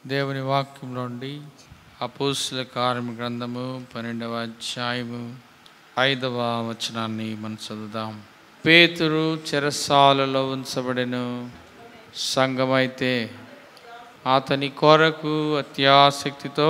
దేవుని వాక్యంలోండి అపోస్తుల కార్మి గ్రంథము పన్నెండవ అధ్యాయము ఐదవ వచనాన్ని మనం చదువుదాం పేతురు చెరసాలలో ఉంచబడెను సంఘమైతే అతని కొరకు అత్యాసక్తితో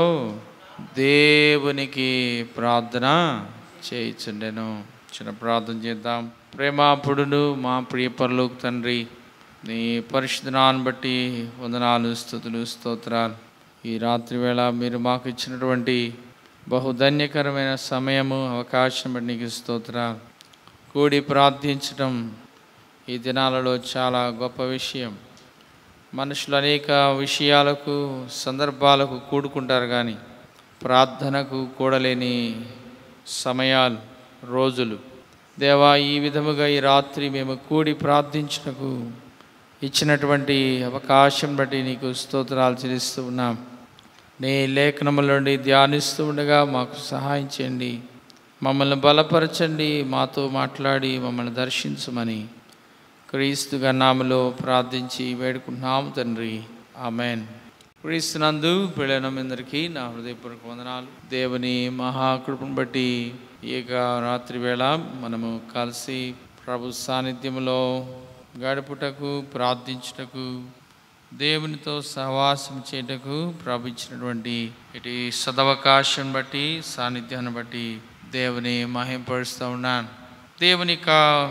దేవునికి ప్రార్థన చేయిచుండెను చిన్న ప్రార్థన చేద్దాం ప్రేమాపుడును మా ప్రియ పరలోక తండ్రి నీ పరిశుద్ధనాన్ని బట్టి వందనాలు స్థుతులు స్తోత్రాలు ఈ రాత్రి వేళ మీరు మాకు ఇచ్చినటువంటి బహుధన్యకరమైన సమయము అవకాశం బట్టి నీకు స్తోత్రాలు కూడి ప్రార్థించడం ఈ దినాలలో చాలా గొప్ప విషయం మనుషులు అనేక విషయాలకు సందర్భాలకు కూడుకుంటారు కానీ ప్రార్థనకు కూడలేని సమయాలు రోజులు దేవా ఈ విధముగా ఈ రాత్రి మేము కూడి ప్రార్థించుటకు ఇచ్చినటువంటి అవకాశం బట్టి నీకు స్తోత్రాలు చెల్లిస్తూ ఉన్నాం నీ లేఖనముల నుండి ధ్యానిస్తూ ఉండగా మాకు సహాయం చేయండి మమ్మల్ని బలపరచండి మాతో మాట్లాడి మమ్మల్ని దర్శించమని క్రీస్తు గన్నాములో ప్రార్థించి వేడుకుంటున్నాము తండ్రి ఆమెన్ క్రీస్తునందు పిల్లలందరికీ నా హృదయపూర్వక వందనాలు దేవుని మహాకృపను బట్టి ఈ యొక్క రాత్రి వేళ మనము కలిసి ప్రభు సాన్నిధ్యంలో గడుపుటకు ప్రార్థించుటకు దేవునితో సహవాసం చేయటకు ప్రభు ఇచ్చినటువంటి ఇటు సదవకాశం బట్టి సాన్నిధ్యాన్ని బట్టి దేవుని మహింపరుస్తూ ఉన్నాను దేవుని యొక్క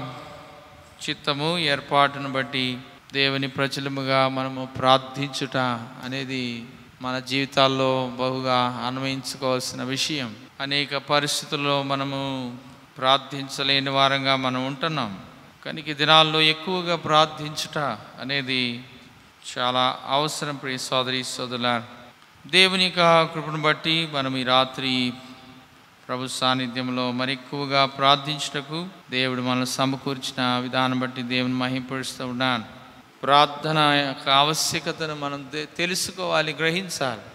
చిత్తము ఏర్పాటును బట్టి దేవుని ప్రజలముగా మనము ప్రార్థించుట అనేది మన జీవితాల్లో బహుగా అన్వయించుకోవాల్సిన విషయం అనేక పరిస్థితుల్లో మనము ప్రార్థించలేని వారంగా మనం ఉంటున్నాం కనుక ఈ దినాల్లో ఎక్కువగా ప్రార్థించుట అనేది చాలా అవసరం ప్రియ సోదరి సోదరుల దేవుని యొక్క కృపను బట్టి మనం ఈ రాత్రి ప్రభు సాన్నిధ్యంలో మరెక్కువగా ప్రార్థించుటకు దేవుడు మనల్ని సమకూర్చిన విధానం బట్టి దేవుని మహింపరుస్తూ ఉన్నాను ప్రార్థన యొక్క ఆవశ్యకతను మనం తె- తెలుసుకోవాలి గ్రహించాలి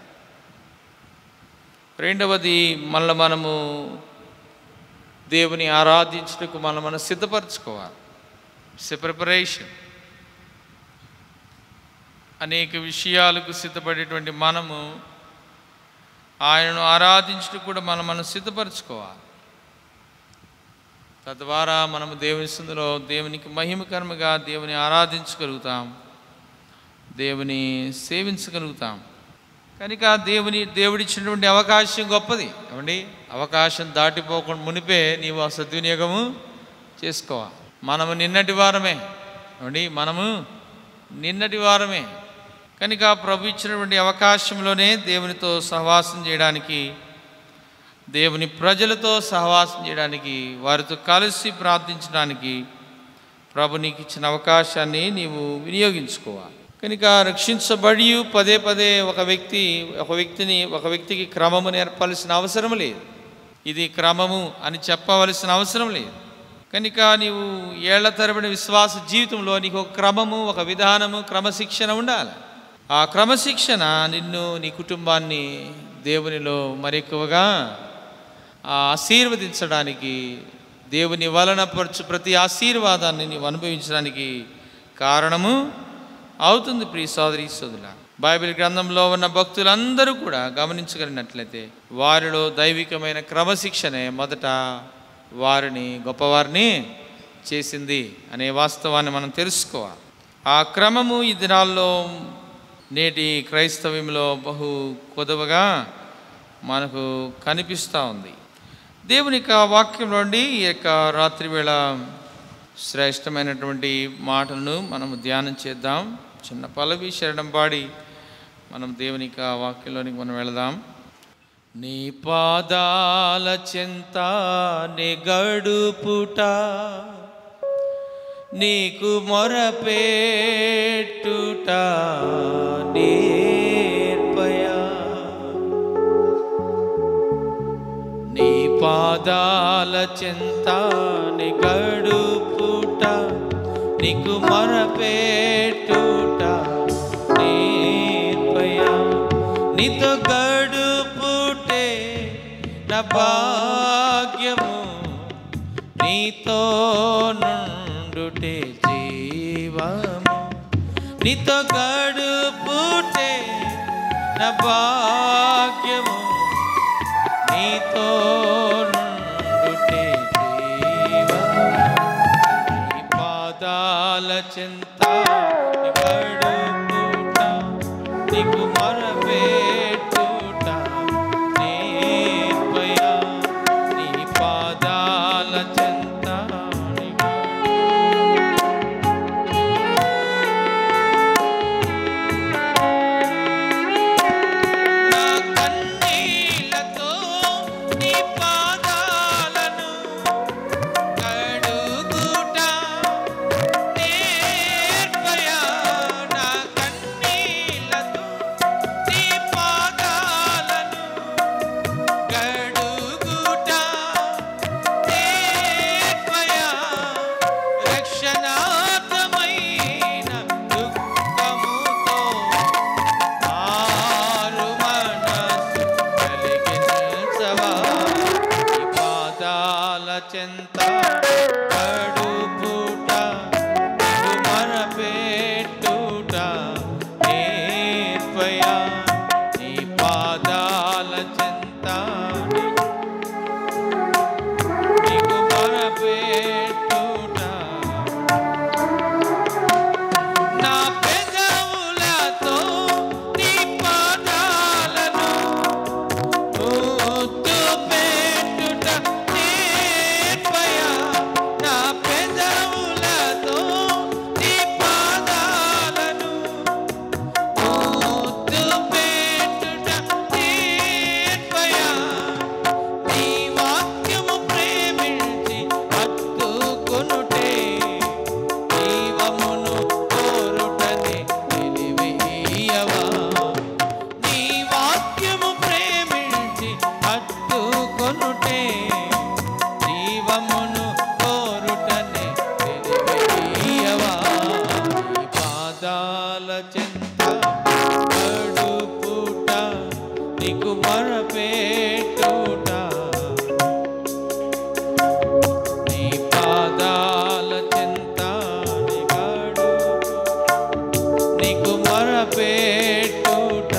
రెండవది మళ్ళీ మనము దేవుని ఆరాధించుటకు మనం మనం సిద్ధపరచుకోవాలి ప్రిపరేషన్ అనేక విషయాలకు సిద్ధపడేటువంటి మనము ఆయనను ఆరాధించుటకు కూడా మనం మనం సిద్ధపరచుకోవాలి తద్వారా మనము దేవుని సందులో దేవునికి మహిమకరముగా దేవుని ఆరాధించగలుగుతాం దేవుని సేవించగలుగుతాం కనుక దేవుని దేవుడిచ్చినటువంటి అవకాశం గొప్పది ఏమండి అవకాశం దాటిపోకుండా మునిపే నీవు ఆ సద్వినియోగము చేసుకోవాలి మనము నిన్నటి వారమే ఏమండి మనము నిన్నటి వారమే కనుక ప్రభు ఇచ్చినటువంటి అవకాశంలోనే దేవునితో సహవాసం చేయడానికి దేవుని ప్రజలతో సహవాసం చేయడానికి వారితో కలిసి ప్రార్థించడానికి ప్రభు నీకు ఇచ్చిన అవకాశాన్ని నీవు వినియోగించుకోవాలి కనుక రక్షించబడి పదే పదే ఒక వ్యక్తి ఒక వ్యక్తిని ఒక వ్యక్తికి క్రమము నేర్పాల్సిన అవసరం లేదు ఇది క్రమము అని చెప్పవలసిన అవసరం లేదు కనుక నీవు ఏళ్ల తరబడి విశ్వాస జీవితంలో నీకు ఒక క్రమము ఒక విధానము క్రమశిక్షణ ఉండాలి ఆ క్రమశిక్షణ నిన్ను నీ కుటుంబాన్ని దేవునిలో మరెక్కువగా ఆశీర్వదించడానికి దేవుని వలన పరచు ప్రతి ఆశీర్వాదాన్ని నీవు అనుభవించడానికి కారణము అవుతుంది ప్రియ సోదరి సోదరుల బైబిల్ గ్రంథంలో ఉన్న భక్తులందరూ కూడా గమనించగలిగినట్లయితే వారిలో దైవికమైన క్రమశిక్షణే మొదట వారిని గొప్పవారిని చేసింది అనే వాస్తవాన్ని మనం తెలుసుకోవాలి ఆ క్రమము ఈ దినాల్లో నేటి క్రైస్తవ్యంలో బహు కొదవగా మనకు కనిపిస్తూ ఉంది దేవుని యొక్క వాక్యం నుండి ఈ యొక్క రాత్రి వేళ శ్రేష్టమైనటువంటి మాటలను మనం ధ్యానం చేద్దాం చిన్న పల్లవి శరణం పాడి మనం దేవుని యొక్క వాక్యంలోనికి మనం వెళదాం నీ పాదాల చెంత గడుపుట నీకు మొరపేట్టుట నేర్పయా నీ పాదాల చింతాని గడుపుట నీకు మొరపేట్టుట నేర్పయా నీతో గడుపుటే నా భాగ్యము నీతో నుండుటే జీవము నీతో గడుపుటే నా భాగ్యము నీతో నుండుటే జీవము. నీ పాదాల చెంత గడుపుట నీకు మొరపెట్టుట నేర్పయా నీ పాదాల చెంత నీకు నా కన్నీళ్లతో నీ పాదాలను కడుగుట నేర్పయా నా కన్నీళ్లతో నీ పాదాలను కడుగుట నేర్పయా రక్షణార్థమైన దుఃఖముతో ఆరు మనసు కలిగించవా ఈ పాదాల చెంత కడుపుట నీకు మొరపెట్టుట నేర్పయా నీ పాదాల చెంత నీకు మొరపెట్టుట నా పెదవులతో నీ పాదాలను ముద్దు పెట్టుట నేర్పయా. నా పెదవులతో నీ పాదాలను ముద్దు పెట్టుట నేర్పయా. నీ వాక్యము ప్రేమించి హత్తుకొనుటే జీవమును కోరుటనే తెలివేయవా నీ వాక్యము ప్రేమించి హత్తుకొనుటే జీవమును కోరుటనే తెలివేయవా నీ పాదాల చెంత గడుపుట నీకు మొరపెట్టుట నీ పాదాల చెంత నిగాడు నీకు మొరపెట్టుట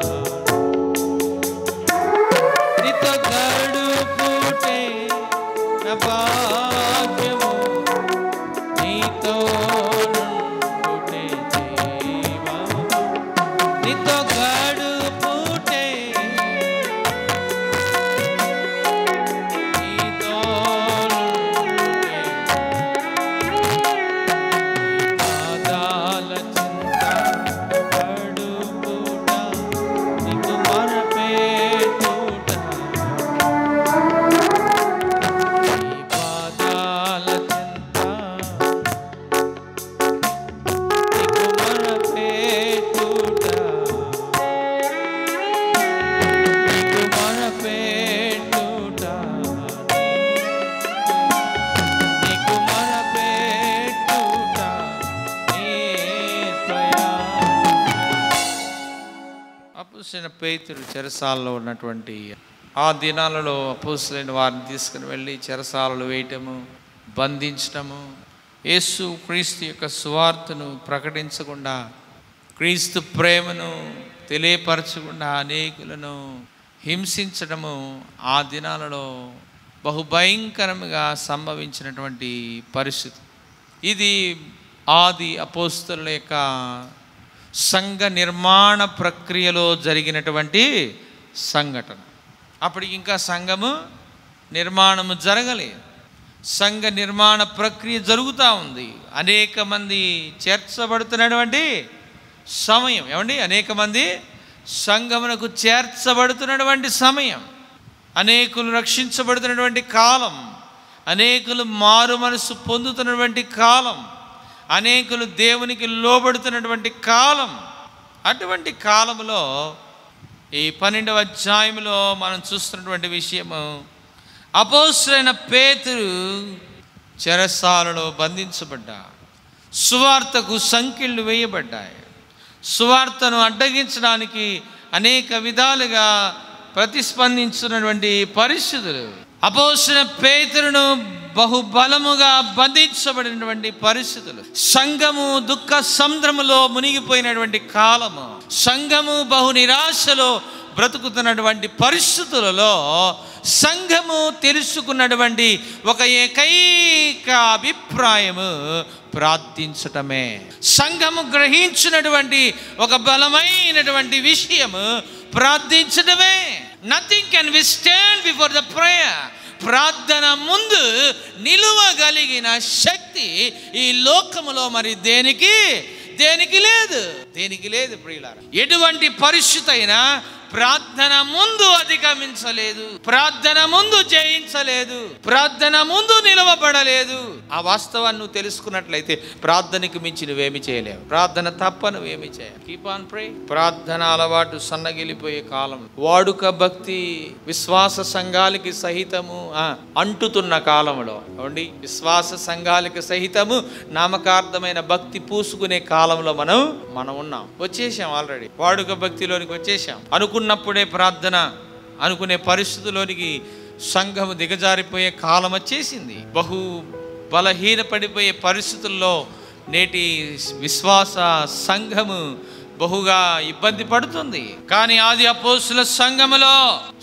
నీతో గడుపుటే నా భాగ్యము నీతో నుండుటే జీవము నీతో గడుపుటే నీతో నుండుటే పాదాల చింత గడుపుట నీకు మొరపెట్టుట నీ పాదాల చింత నీకు మొరపెట్టుట నీకు మొరపెట్టుట నీకు మొరపెట్టుట నేర్పయా. అపోసిన పేతురు చెరసాలలో ఉన్నటువంటి ఆ దినాలలో అపోసులైన వారిని తీసుకుని వెళ్ళి చెరసాలలో వేయటము బంధించటము యేసు క్రీస్తు యొక్క సువార్తను ప్రకటించకుండా క్రీస్తు ప్రేమను తెలియపరచకుండా అనేకులను హింసించడము ఆ దినాలలో బహుభయంకరముగా సంభవించినటువంటి పరిస్థితి ఇది ఆది అపోస్తుల యొక్క సంఘ నిర్మాణ ప్రక్రియలో జరిగినటువంటి సంఘటన అప్పటికి ఇంకా సంఘము నిర్మాణము జరగలేదు సంఘ నిర్మాణ ప్రక్రియ జరుగుతూ ఉంది అనేక మంది చేర్చబడుతున్నటువంటి సమయం ఏమండి అనేక మంది సంఘమునకు చేర్చబడుతున్నటువంటి సమయం అనేకులు రక్షించబడుతున్నటువంటి కాలం అనేకులు మారు మనసు పొందుతున్నటువంటి కాలం అనేకులు దేవునికి లోబడుతున్నటువంటి కాలం అటువంటి కాలంలో ఈ పన్నెండవ అధ్యాయంలో మనం చూస్తున్నటువంటి విషయము అపోసరైన పేతురు చెరసాలలో బంధించబడ్డా సువార్తకు సంఖ్యలు వేయబడ్డాయి సువార్తను అడ్డగించడానికి అనేక విధాలుగా ప్రతిస్పందించున్నటువంటి పరిస్థితులు అపోసిన పేతురును బహుబలముగా బంధించబడినటువంటి పరిస్థితులు సంఘము దుఃఖ సముద్రములో మునిగిపోయినటువంటి కాలము సంఘము బహు నిరాశలో బ్రతుకుతున్నటువంటి పరిస్థితులలో సంఘము తెలుసుకున్నటువంటి ఒక ఏకైక అభిప్రాయము ప్రార్థించటమే సంఘము గ్రహించినటువంటి ఒక బలమైనటువంటి విషయము ప్రార్థించడమే nothing can we stand before the prayer ప్రార్థన ముందు నిలువగలిగిన శక్తి ఈ లోకములో మరి దేనికి దేనికి లేదు దేనికి లేదు ప్రియులారా ఎటువంటి పరిస్థితి అయినా ప్రార్థన ముందు అధిగమించలేదు ప్రార్థన ముందు జయించలేదు ప్రార్థన ముందు నిలవబడలేదు ఆ వాస్తవాన్ని నువ్వు తెలుసుకున్నట్లయితే ప్రార్థనకు మించి నువ్వేమి చేయలేవు ప్రార్థన తప్ప నువ్వేమి చేయవు కీప్ ఆన్ ప్రే ప్రార్థన అలవాటు సన్నగిలిపోయే కాలం వాడుక భక్తి విశ్వాస సంఘాలకి సహితము ఆ, అంటుతున్న కాలంలో ఏమండి విశ్వాస సంఘాలకి సహితము నామకార్థమైన భక్తి పూసుకునే కాలంలో మనం మనం ఉన్నాం వచ్చేసాం ఆల్రెడీ వాడుక భక్తిలోనికి వచ్చేసాం అనుకున్నప్పుడే ప్రార్థన అనుకునే పరిస్థితిలోనికి సంఘము దిగజారిపోయే కాలం వచ్చేసింది బహు బలహీనపడిపోయే పరిస్థితుల్లో నేటి విశ్వాస సంఘము బహుగా ఇబ్బంది పడుతుంది కానీ ఆది అపోస్తుల సంఘములో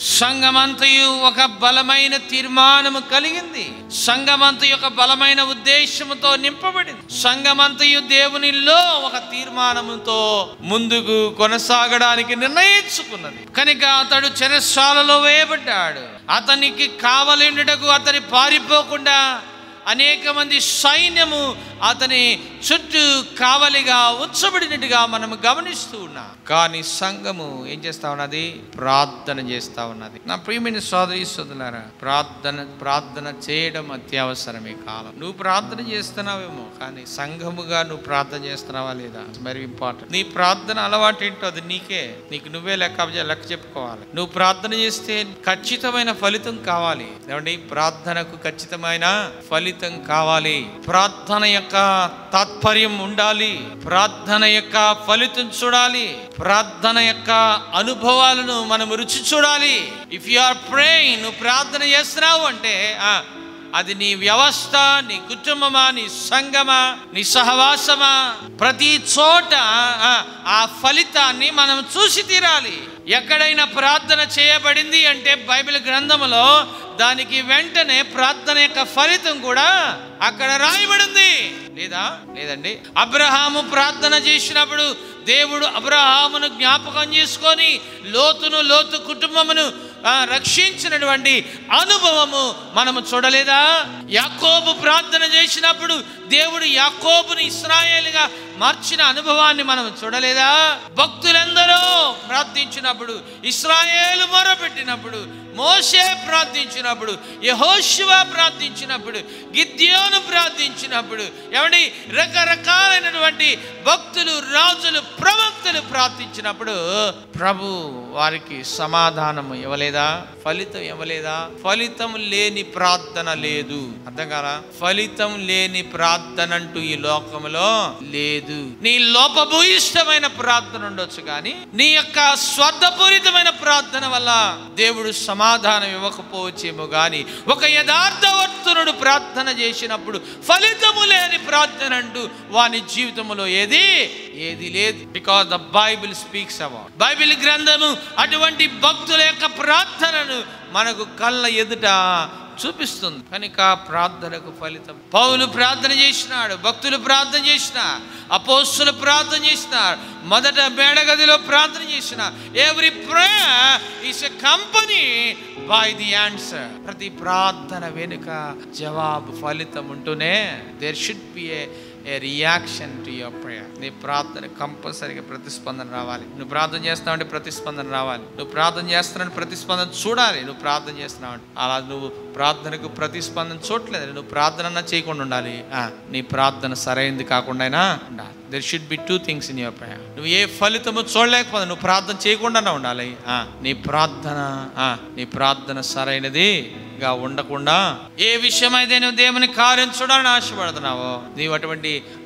సంఘమంతయు ఒక బలమైన తీర్మానము కలిగింది సంఘమంతయు ఒక బలమైన ఉద్దేశముతో నింపబడింది సంఘమంతయు దేవునిలో ఒక తీర్మానముతో ముందుకు కొనసాగడానికి నిర్ణయించుకున్నది కనుక అతడు చెరసాలలో వేయబడ్డాడు అతనికి కావలిండుటకు అతని పారిపోకుండా అనేక మంది సైన్యము అతని చుట్టూ కావలిగా ఉంచబడినట్టుగా మనం గమనిస్తూ ఉన్నాం కానీ సంఘము ఏం చేస్తా ఉన్నది ప్రార్థన చేస్తా ఉన్నది నా ప్రియమైన సోదరి సోదరులారా ప్రార్థన ప్రార్థన చేయడం అత్యవసరం ఈ కాలం నువ్వు ప్రార్థన చేస్తున్నావేమో కానీ సంఘముగా నువ్వు ప్రార్థన చేస్తున్నావా లేదా వెరీ ఇంపార్టెంట్ నీ ప్రార్థన అలవాటు ఏంటో అది నీకే నీకు నువ్వే లెక్క లెక్క చెప్పుకోవాలి నువ్వు ప్రార్థన చేస్తే ఖచ్చితమైన ఫలితం కావాలి ఏమండి ప్రార్థనకు ఖచ్చితమైన ఫలితం కావాలి ప్రార్థన యొక్క తాత్పర్యం ఉండాలి ప్రార్థన యొక్క ఫలితం చూడాలి ప్రార్థన యొక్క అనుభవాలను మనం రుచి చూడాలి ఇఫ్ యు ఆర్ ప్రేయింగ్ నువ్వు ప్రార్థన చేస్తున్నావు అంటే ఆ, అది నీ వ్యవస్థ నీ కుటుంబమా నీ సంగమా నీ సహవాసమా ప్రతి చోట ఆ, ఆ ఫలితాన్ని మనం చూసి తీరాలి ఎక్కడైనా ప్రార్థన చేయబడింది అంటే బైబిల్ గ్రంథములో దానికి వెంటనే ప్రార్థన యొక్క ఫలితం కూడా అక్కడ రాయబడింది లేదా లేదండి అబ్రహాము ప్రార్థన చేసినప్పుడు దేవుడు అబ్రహామును జ్ఞాపకం చేసుకొని లోతును లోతు కుటుంబమును ఆ, రక్షించినటువంటి అనుభవము మనము చూడలేదా యాకోబు ప్రార్థన చేసినప్పుడు దేవుడు యాకోబుని ఇస్రాయేలుగా మార్చిన అనుభవాన్ని మనం చూడలేదా భక్తులందరూ ప్రార్థించినప్పుడు ఇస్రాయేలు మొరపెట్టినప్పుడు మోషే ప్రార్థించినప్పుడు యహోశివ ప్రార్థించినప్పుడు గిద్యోను ప్రార్థించినప్పుడు ఏమండి రకరకాలైనటువంటి భక్తులు రాజులు ప్రవక్తలు ప్రార్థించినప్పుడు ప్రభు వారికి సమాధానం ఇవ్వలేదా ఫలితం ఇవ్వలేదా ఫలితం లేని ప్రార్థన లేదు అర్థం కాలా ఫలితం లేని ప్రార్థన అంటూ ఈ లోకంలో లేదు నీ లోపభూయిష్టమైన ప్రార్థన ఉండొచ్చు కానీ నీ యొక్క స్వార్థపూరితమైన ప్రార్థన వల్ల దేవుడు సమాధానం ఇవ్వకపోవచ్చేమో కానీ ఒక యథార్థవర్తనుడు ప్రార్థన చేసినప్పుడు ఫలితము లేని ప్రార్థన అంటూ వాని జీవితంలో ఏది ఏది లేదు because the Bible speaks about Bible గ్రంథము అటువంటి భక్తుల యొక్క ప్రార్థనను మనకు కళ్ళ ఎదుట చూపిస్తుంది కనుక ప్రార్థనకు ఫలితం పౌలు ప్రార్థన చేసినాడు భక్తులు ప్రార్థన చేసిన అపోస్తులు ప్రార్థన చేసినారు మొదట మేడగదిలో ప్రార్థన చేసిన every prayer is a company by the answer ప్రతి ప్రార్థన వెనుక జవాబు ఫలితం ఉంటూనే there should be a a reaction to your prayer నీ ప్రార్థన కంపల్సరీగా ప్రతిస్పందన రావాలి నువ్వు ప్రార్థన చేస్తావంటే ప్రతిస్పందన రావాలి నువ్వు ప్రార్థన చేస్తున్నావు ప్రతిస్పందన చూడాలి నువ్వు ప్రార్థన చేస్తున్నావు అలా నువ్వు ప్రార్థనకు ప్రతిస్పందన చూడలేదు నువ్వు ప్రార్థన చేయకుండా ఉండాలి ఆ, నీ ప్రార్థన సరైనది కాకుండా ఉండాలి there should be two things in your prayer నువ్వు ఏ ఫలితము చూడలేకపోతే నువ్వు ప్రార్థన చేయకుండానే ఉండాలి ఆ, నీ ప్రార్థన ఆ, నీ ప్రార్థన సరైనది గా ఉండకుండా ఏ విషయమైతే నువ్వు దేవుని కార్యం చూడాలని ఆశపడుతున్నావో నీవు అటువంటి ఆ,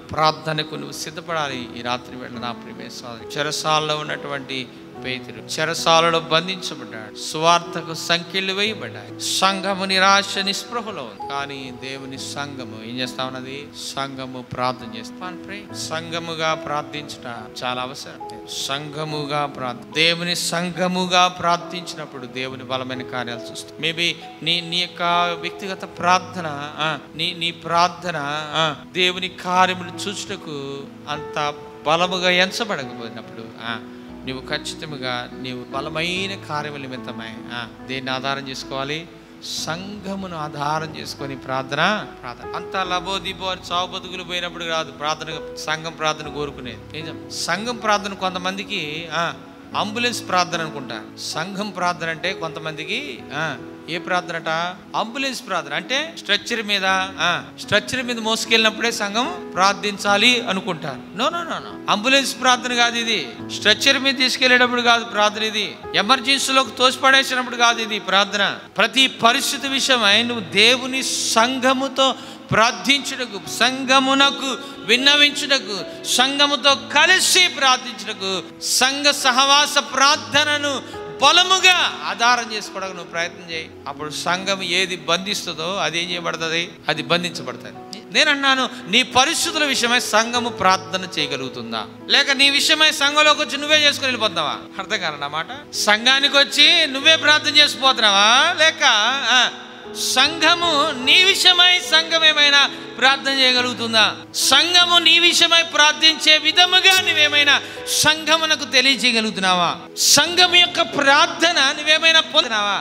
ప్రార్థనకు నువ్వు సిద్ధపడాలి ఈ రాత్రి వేళ నా ప్రియమే సోదరి చెరసాలలో ఉన్నటువంటి పేతురు చెరసాలలో బంధించబడ్డాడు సువార్తకు సంఖ్యలు వేయబడ్డాయి సంఘము నిరాశ నిస్పృహలో ఉంది కానీ దేవుని సంఘము ఏం చేస్తా ఉన్నది సంఘము ప్రార్థన చేస్తా pray. సంఘముగా ప్రార్థించట చాలా అవసరం సంఘముగా ప్రార్థ దేవుని సంఘముగా ప్రార్థించినప్పుడు దేవుని బలమైన కార్యాలు చూస్తాం మేబీ నీ నీ యొక్క వ్యక్తిగత ప్రార్థన ఆ, నీ నీ ప్రార్థన ఆ, దేవుని కార్యములు చూచుటకు అంత బలముగా ఎంచబడకపోయినప్పుడు ఆ, నీవు ఖచ్చితంగా నీవు బలమైన కార్యముల నిమిత్తమై ఆ, దేన్ని ఆధారం చేసుకోవాలి సంఘమును ఆధారం చేసుకొని ప్రార్థన ప్రార్థన అంత లబో దిబో అని చావు బతుకులు పోయినప్పుడు కాదు ప్రార్థన సంఘం ప్రార్థన కోరుకునేది నిజం సంఘం ప్రార్థన కొంతమందికి ఆ, అంబులెన్స్ ప్రార్థన అనుకుంటారు సంఘం ప్రార్థన అంటే కొంతమందికి ఆ, ఏ ప్రార్థనట అంబులెన్స్ ప్రార్థన అంటే స్ట్రెచ్చర్ మీద ఆ, స్ట్రెచ్చర్ మీద మోసుకెళ్ళినప్పుడే సంఘం ప్రార్థించాలి అనుకుంటారు no no no no ambulance ప్రార్థన కాదు ఇది స్ట్రెచ్చర్ మీద తీసుకెళ్లేటప్పుడు కాదు ప్రార్థన ఇది ఎమర్జెన్సీలోకి తోసిపడేసినప్పుడు కాదు ఇది ప్రార్థన ప్రతి పరిస్థితి విషయమై నువ్వు దేవుని సంఘముతో ప్రార్థించుటకు సంఘమునకు విన్నవించుటకు సంఘముతో కలిసి ప్రార్థించుటకు సంఘ సహవాస ప్రార్థనను బలముగా ఆధారం చేసుకోవడానికి నువ్వు ప్రయత్నం చేయి అప్పుడు సంఘం ఏది బంధిస్తుందో అది ఏం చేయబడుతుంది అది బంధించబడుతుంది నేను అన్నాను నీ పరిస్థితుల విషయమై సంఘము ప్రార్థన చేయగలుగుతుందా లేక నీ విషయమై సంఘంలోకి వచ్చి నువ్వే చేసుకుని వెళ్ళిపోతున్నావా అర్థం కానమాట సంఘానికి వచ్చి నువ్వే ప్రార్థన చేసిపోతున్నావా లేక ఆ, సంఘము నీ విషయమై సంఘం ఏమైనా ప్రార్థన చేయగలుగుతుందా సంఘము నీ విషయమై ప్రార్థించే విధముగా నువ్వేమైనా సంఘమునకు తెలియజేయగలుగుతున్నావా సంఘం యొక్క ప్రార్థన నువ్వేమైనా పొందినావా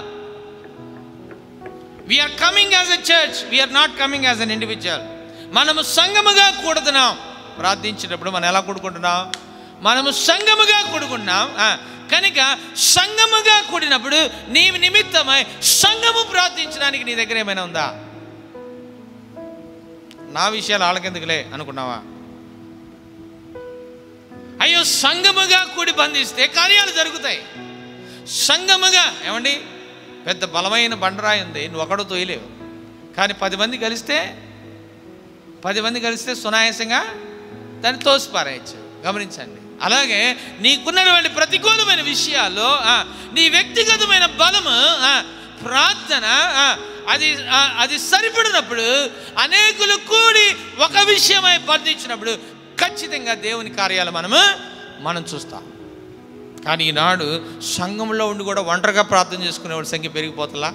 we are coming as a church we are not coming as an individual మనము సంఘముగా కూడుతున్నాం ప్రార్థించేటప్పుడు మనం ఎలా కూడుకుంటున్నాం మనము సంఘముగా కూడుకుంటున్నాం ఆ, కనుక సంఘముగా కూడినప్పుడు నీ నిమిత్తమై సంఘము ప్రార్థించడానికి నీ దగ్గర ఏమైనా ఉందా నా విషయాలు వాళ్ళకెందుకులే అనుకున్నావా అయ్యో సంఘముగా కూడి బంధిస్తే కార్యాలు జరుగుతాయి సంఘముగా ఏమండి పెద్ద బలమైన బండరాయి ఉంది నువ్వు ఒకడు తోయలేవు కానీ పది మంది కలిస్తే పది మంది కలిస్తే సునాయాసంగా దాన్ని తోసిపారేయచ్చు గమనించండి అలాగే నీకున్నటువంటి ప్రతికూలమైన విషయాల్లో ఆ, నీ వ్యక్తిగతమైన బలము ఆ, ప్రార్థన ఆ, అది ఆ, అది సరిపడినప్పుడు అనేకులు కూడి ఒక విషయమై బంధించినప్పుడు ఖచ్చితంగా దేవుని కార్యాలు మనము మనం చూస్తాం కానీ ఈనాడు సంఘంలో ఉండి కూడా ఒంటరిగా ప్రార్థన చేసుకునేవాడి సంఖ్య పెరిగిపోతుందా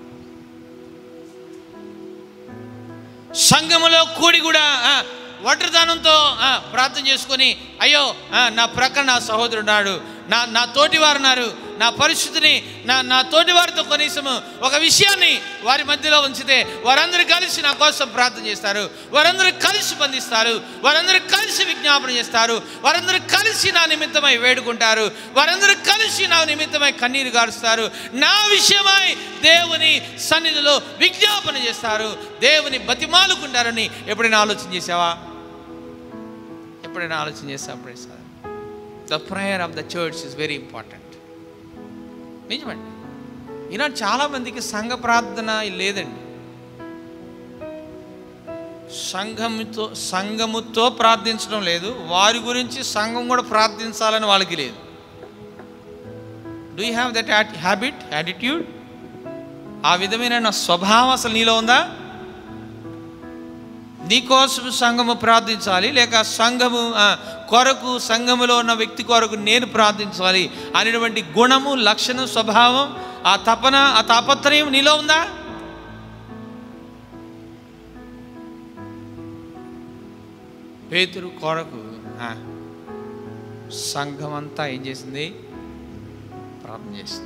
సంఘములో కూడి కూడా ఆ, ఒంటరితనంతో ఆ, ప్రార్థన చేసుకొని అయ్యో ఆ, నా ప్రక్కన నా సహోదరుడు ఉన్నాడు నా నా తోటివారు ఉన్నారు నా పరిస్థితిని నా నా తోటివారితో కనీసము ఒక విషయాన్ని వారి మధ్యలో ఉంచితే వారందరూ కలిసి నా కోసం ప్రార్థన చేస్తారు వారందరూ కలిసి బంధిస్తారు వారందరూ కలిసి విజ్ఞాపన చేస్తారు వారందరూ కలిసి నా నిమిత్తమై వేడుకుంటారు వారందరూ కలిసి నా నిమిత్తమై కన్నీరు గారుస్తారు నా విషయమై దేవుని సన్నిధిలో విజ్ఞాపన చేస్తారు దేవుని బతిమాలుకుంటారని ఎప్పుడైనా ఆలోచన చేసావా ఎప్పుడైనా ఆలోచన చేసావు sir the prayer of the church is very important నిజమండి ఈనాడు చాలామందికి సంఘ ప్రార్థన లేదండి సంఘముతో సంఘముతో ప్రార్థించడం లేదు వారి గురించి సంఘం కూడా ప్రార్థించాలని వాళ్ళకి లేదు do you have that habit attitude ఆ విధమైన స్వభావం అసలు నీలో ఉందా నీకోసం సంఘము ప్రార్థించాలి లేక సంఘము ఆ, కొరకు సంఘములో ఉన్న వ్యక్తి కొరకు నేను ప్రార్థించాలి అనేటువంటి గుణము లక్షణం స్వభావం ఆ తపన ఆ తాపత్రయం నీలో ఉందా పేతురు కొరకు ఆ, సంఘం అంతా ఏం చేసింది ప్రార్థన చేసింది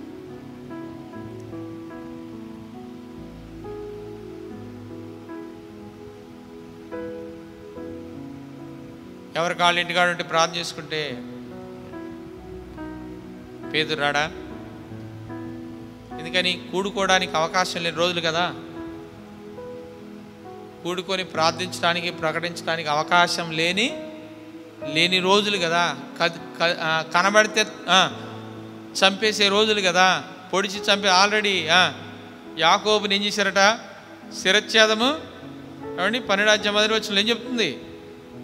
ఎవరి కాళ్ళ ఇంటికాడ ఉంటే ప్రార్థన చేసుకుంటే పేదరు రాడా ఎందుకని కూడుకోవడానికి అవకాశం లేని రోజులు కదా కూడుకొని ప్రార్థించడానికి ప్రకటించడానికి అవకాశం లేని లేని రోజులు కదా కద్- క- ఆ, కనబడితే ఆ, చంపేసే రోజులు కదా పొడిచి చంపే ఆల్రెడీ యాకోబుని ఏం చేశారట శిరచ్ఛేదము ఏమండి పన్నెండు అధ్యాయం మొదటి వచ్చిన ఏం చెప్తుంది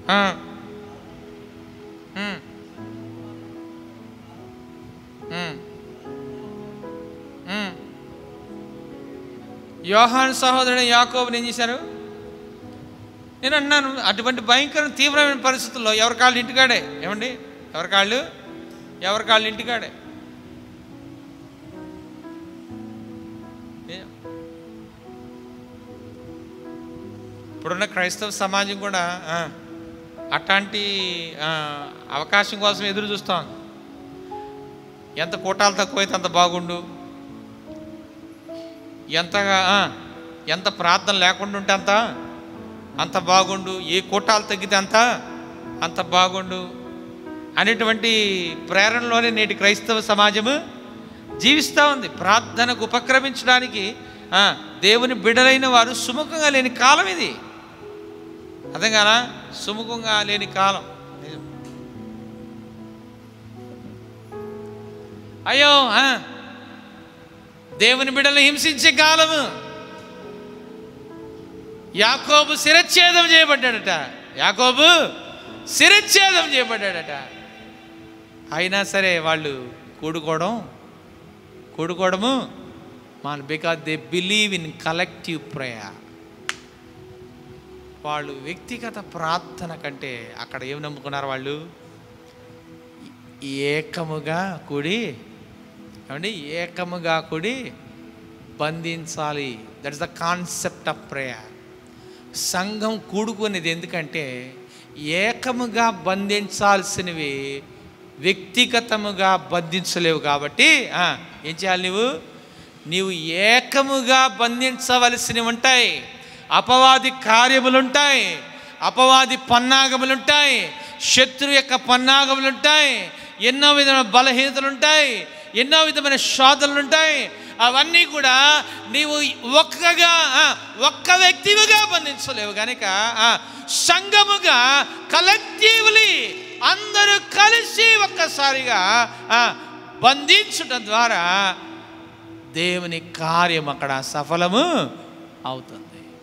ఆ. ఉమ్. ఉమ్. ఉమ్. యోహాన్ సహోదరుడు యాకోబుని ఏం చేశారు నేను అన్నాను అటువంటి భయంకర తీవ్రమైన పరిస్థితుల్లో ఎవరి కాళ్ళు ఇంటికాడే ఏమండి ఎవరి కాళ్ళు ఎవరి కాళ్ళు ఇంటికాడే ఏ- ఇప్పుడున్న క్రైస్తవ సమాజం కూడా ఆ, అట్లాంటి ఆ, అవకాశం కోసం ఎదురు చూస్తాం ఎంత కూటాలు తక్కువైతే అంత బాగుండు ఎంతగా ఆ, ఎంత ప్రార్థన లేకుండా ఉంటే అంత అంత బాగుండు ఏ కూటాలు తగ్గితే అంత అంత బాగుండు అనేటువంటి ప్రేరణలోనే నేటి క్రైస్తవ సమాజము జీవిస్తూ ఉంది ప్రార్థనకు ఉపక్రమించడానికి ఆ, దేవుని బిడలైన వారు సుముఖంగా లేని కాలం ఇది అర్థం కానా సుముఖంగా లేని కాలం నిజం. అయ్యో ఆ, దేవుని బిడ్డలు హింసించే కాలము యాకోబు శిరచ్ఛేదం చేయబడ్డాడట యాకోబు శిరచ్ఛేదం చేయబడ్డాడట అయినా సరే వాళ్ళు కూడుకోవడం కూడుకోవడము మన because they believe in collective prayer వాళ్ళు వ్యక్తిగత ప్రార్థన కంటే అక్కడ ఏం నమ్ముకున్నారు వాళ్ళు ఏకముగా కూడి ఏమండి ఏకముగా కూడి బంధించాలి that is the concept of prayer సంఘం కూడుకునేది ఎందుకంటే ఏకముగా బంధించాల్సినవి వ్యక్తిగతముగా బంధించలేవు కాబట్టి ఆ, ఏం చేయాలి నువ్వు నీవు ఏకముగా బంధించవలసినవి ఉంటాయి అపవాది కార్యములుంటాయి అపవాది పన్నాగములుంటాయి శత్రు యొక్క పన్నాగములుంటాయి ఎన్నో విధమైన బలహీనతలుంటాయి ఎన్నో విధమైన శోధనలు ఉంటాయి అవన్నీ కూడా నీవు ఒక్కగా ఆ, ఒక్క వ్యక్తివిగా బంధించలేవు కనుక ఆ, సంఘముగా కలెక్టివ్లీ అందరూ కలిసి ఒక్కసారిగా ఆ, బంధించటం ద్వారా దేవుని కార్యం అక్కడ సఫలము అవుతుంది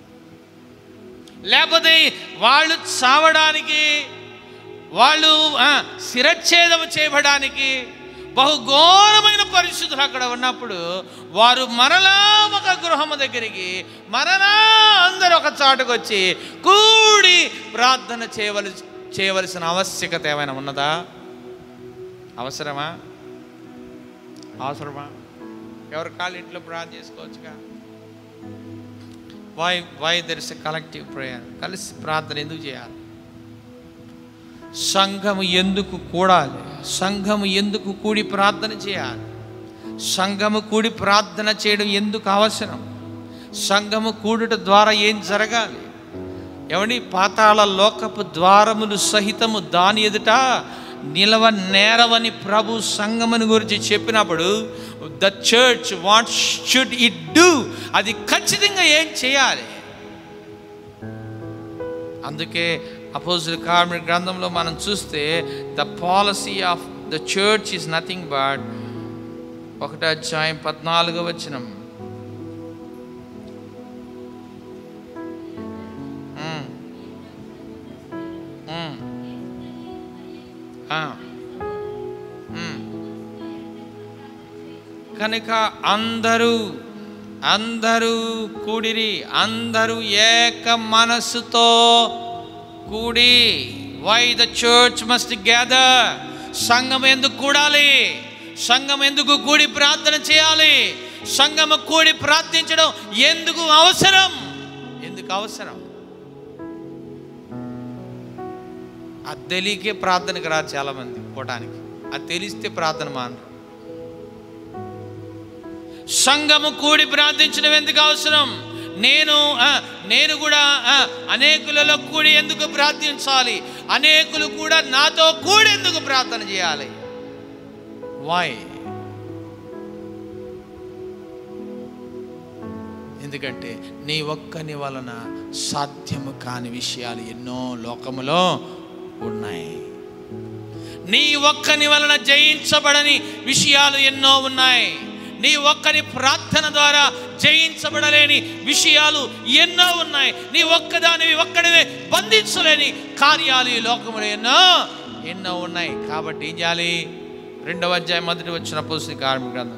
లేకపోతే వాళ్ళు చావడానికి వాళ్ళు ఆ, శిరచ్ఛేదం చేయబడానికి బహుఘోరమైన పరిస్థితులు అక్కడ ఉన్నప్పుడు వారు మరలా ఒక గృహము దగ్గరికి మరలా అందరూ ఒక చాటుకు వచ్చి కూడి ప్రార్థన చేయవలసి చేయవలసిన ఆవశ్యకత ఏమైనా ఉన్నదా అవసరమా అవసరమా ఎవరి కాళ్ళు ఇంట్లో ప్రార్థన చేసుకోవచ్చుగా why why there is a collective prayer కలిసి ప్రార్థన ఎందుకు చేయాలి సంఘము ఎందుకు కూడాలి సంఘము ఎందుకు కూడి ప్రార్థన చేయాలి సంఘము కూడి ప్రార్థన చేయడం ఎందుకు అవసరం సంఘము కూడుట ద్వారా ఏం జరగాలి ఏమండి పాతాళ లోకపు ద్వారములు సహితము దాని ఎదుట నిలవ నేరవని ప్రభు సంఘముని గురించి చెప్పినప్పుడు the church what should it do అది ఖచ్చితంగా ఏం చేయాలి అందుకే అపోజిల్ కార్మిక గ్రంథంలో మనం చూస్తే the policy of the church is nothing but ఒకటో అధ్యాయం పద్నాలుగో వచనం మ్మ్. మ్మ్. ఆ. మ్మ్. కనుక అందరూ అందరూ కూడిరి అందరూ ఏక మనస్సుతో కూడి why the church must gather సంఘం ఎందుకు కూడాలి సంఘం ఎందుకు కూడి ప్రార్థన చేయాలి సంఘము కూడి ప్రార్థించడం ఎందుకు అవసరం ఎందుకు అవసరం అది తెలియకే ప్రార్థనకు రాదు చాలామంది పోవటానికి అది తెలిస్తే ప్రార్థన మానరు సంఘము కూడి ప్రార్థించడం ఎందుకు అవసరం నేను ఆ, నేను కూడా ఆ, అనేకులలో కూడి ఎందుకు ప్రార్థించాలి అనేకులు కూడా నాతో కూడి ఎందుకు ప్రార్థన చేయాలి వై ఎందుకంటే నీ ఒక్కని వలన సాధ్యము కాని విషయాలు ఎన్నో లోకములో ఉన్నాయి నీ ఒక్కని వలన జయించబడని విషయాలు ఎన్నో ఉన్నాయి నీ ఒక్కని ప్రార్థన ద్వారా జయించబడలేని విషయాలు ఎన్నో ఉన్నాయి నీ ఒక్కదానివి ఒక్కడివే బంధించలేని కార్యాలు ఈ లోకంలో ఎన్నో ఎన్నో ఉన్నాయి కాబట్టి ఏం చేయాలి రెండవ అధ్యాయం మొదటి వచ్చిన పుస్తక కార్మిక గ్రంథం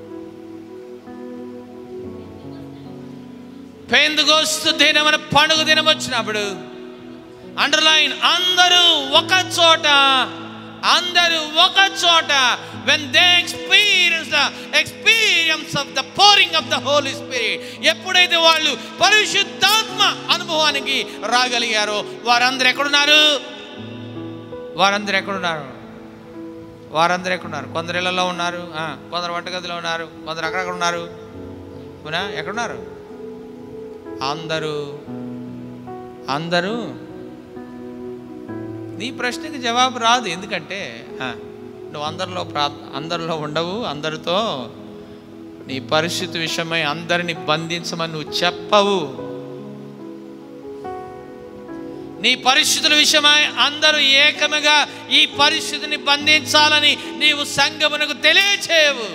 పెందుగోస్తు దినమైన పండుగ దినం వచ్చినప్పుడు అండర్లైన్ అందరూ ఒక చోట అందరూ ఒక చోట when they experience the experience of the pouring of the Holy Spirit ఎప్పుడైతే వాళ్ళు పరిశుద్ధాత్మ అనుభవానికి రాగలిగారో వారందరూ ఎక్కడున్నారు వారందరూ ఎక్కడున్నారు వారందరూ ఎక్కడున్నారు కొందరు ఇళ్లలో ఉన్నారు ఆ, కొందరు వంటగదిలో ఉన్నారు కొందరు అక్కడక్కడ ఉన్నారు అవునా ఎక్కడున్నారు అందరూ అందరూ నీ ప్రశ్నకి జవాబు రాదు ఎందుకంటే ఆ, నువ్వు అందరిలో ప్రా అందరిలో ఉండవు అందరితో నీ పరిస్థితి విషయమై అందరిని బంధించమని నువ్వు చెప్పవు నీ పరిస్థితుల విషయమై అందరూ ఏకముగా ఈ పరిస్థితిని బంధించాలని నీవు సంగమునకు తెలియచేయవు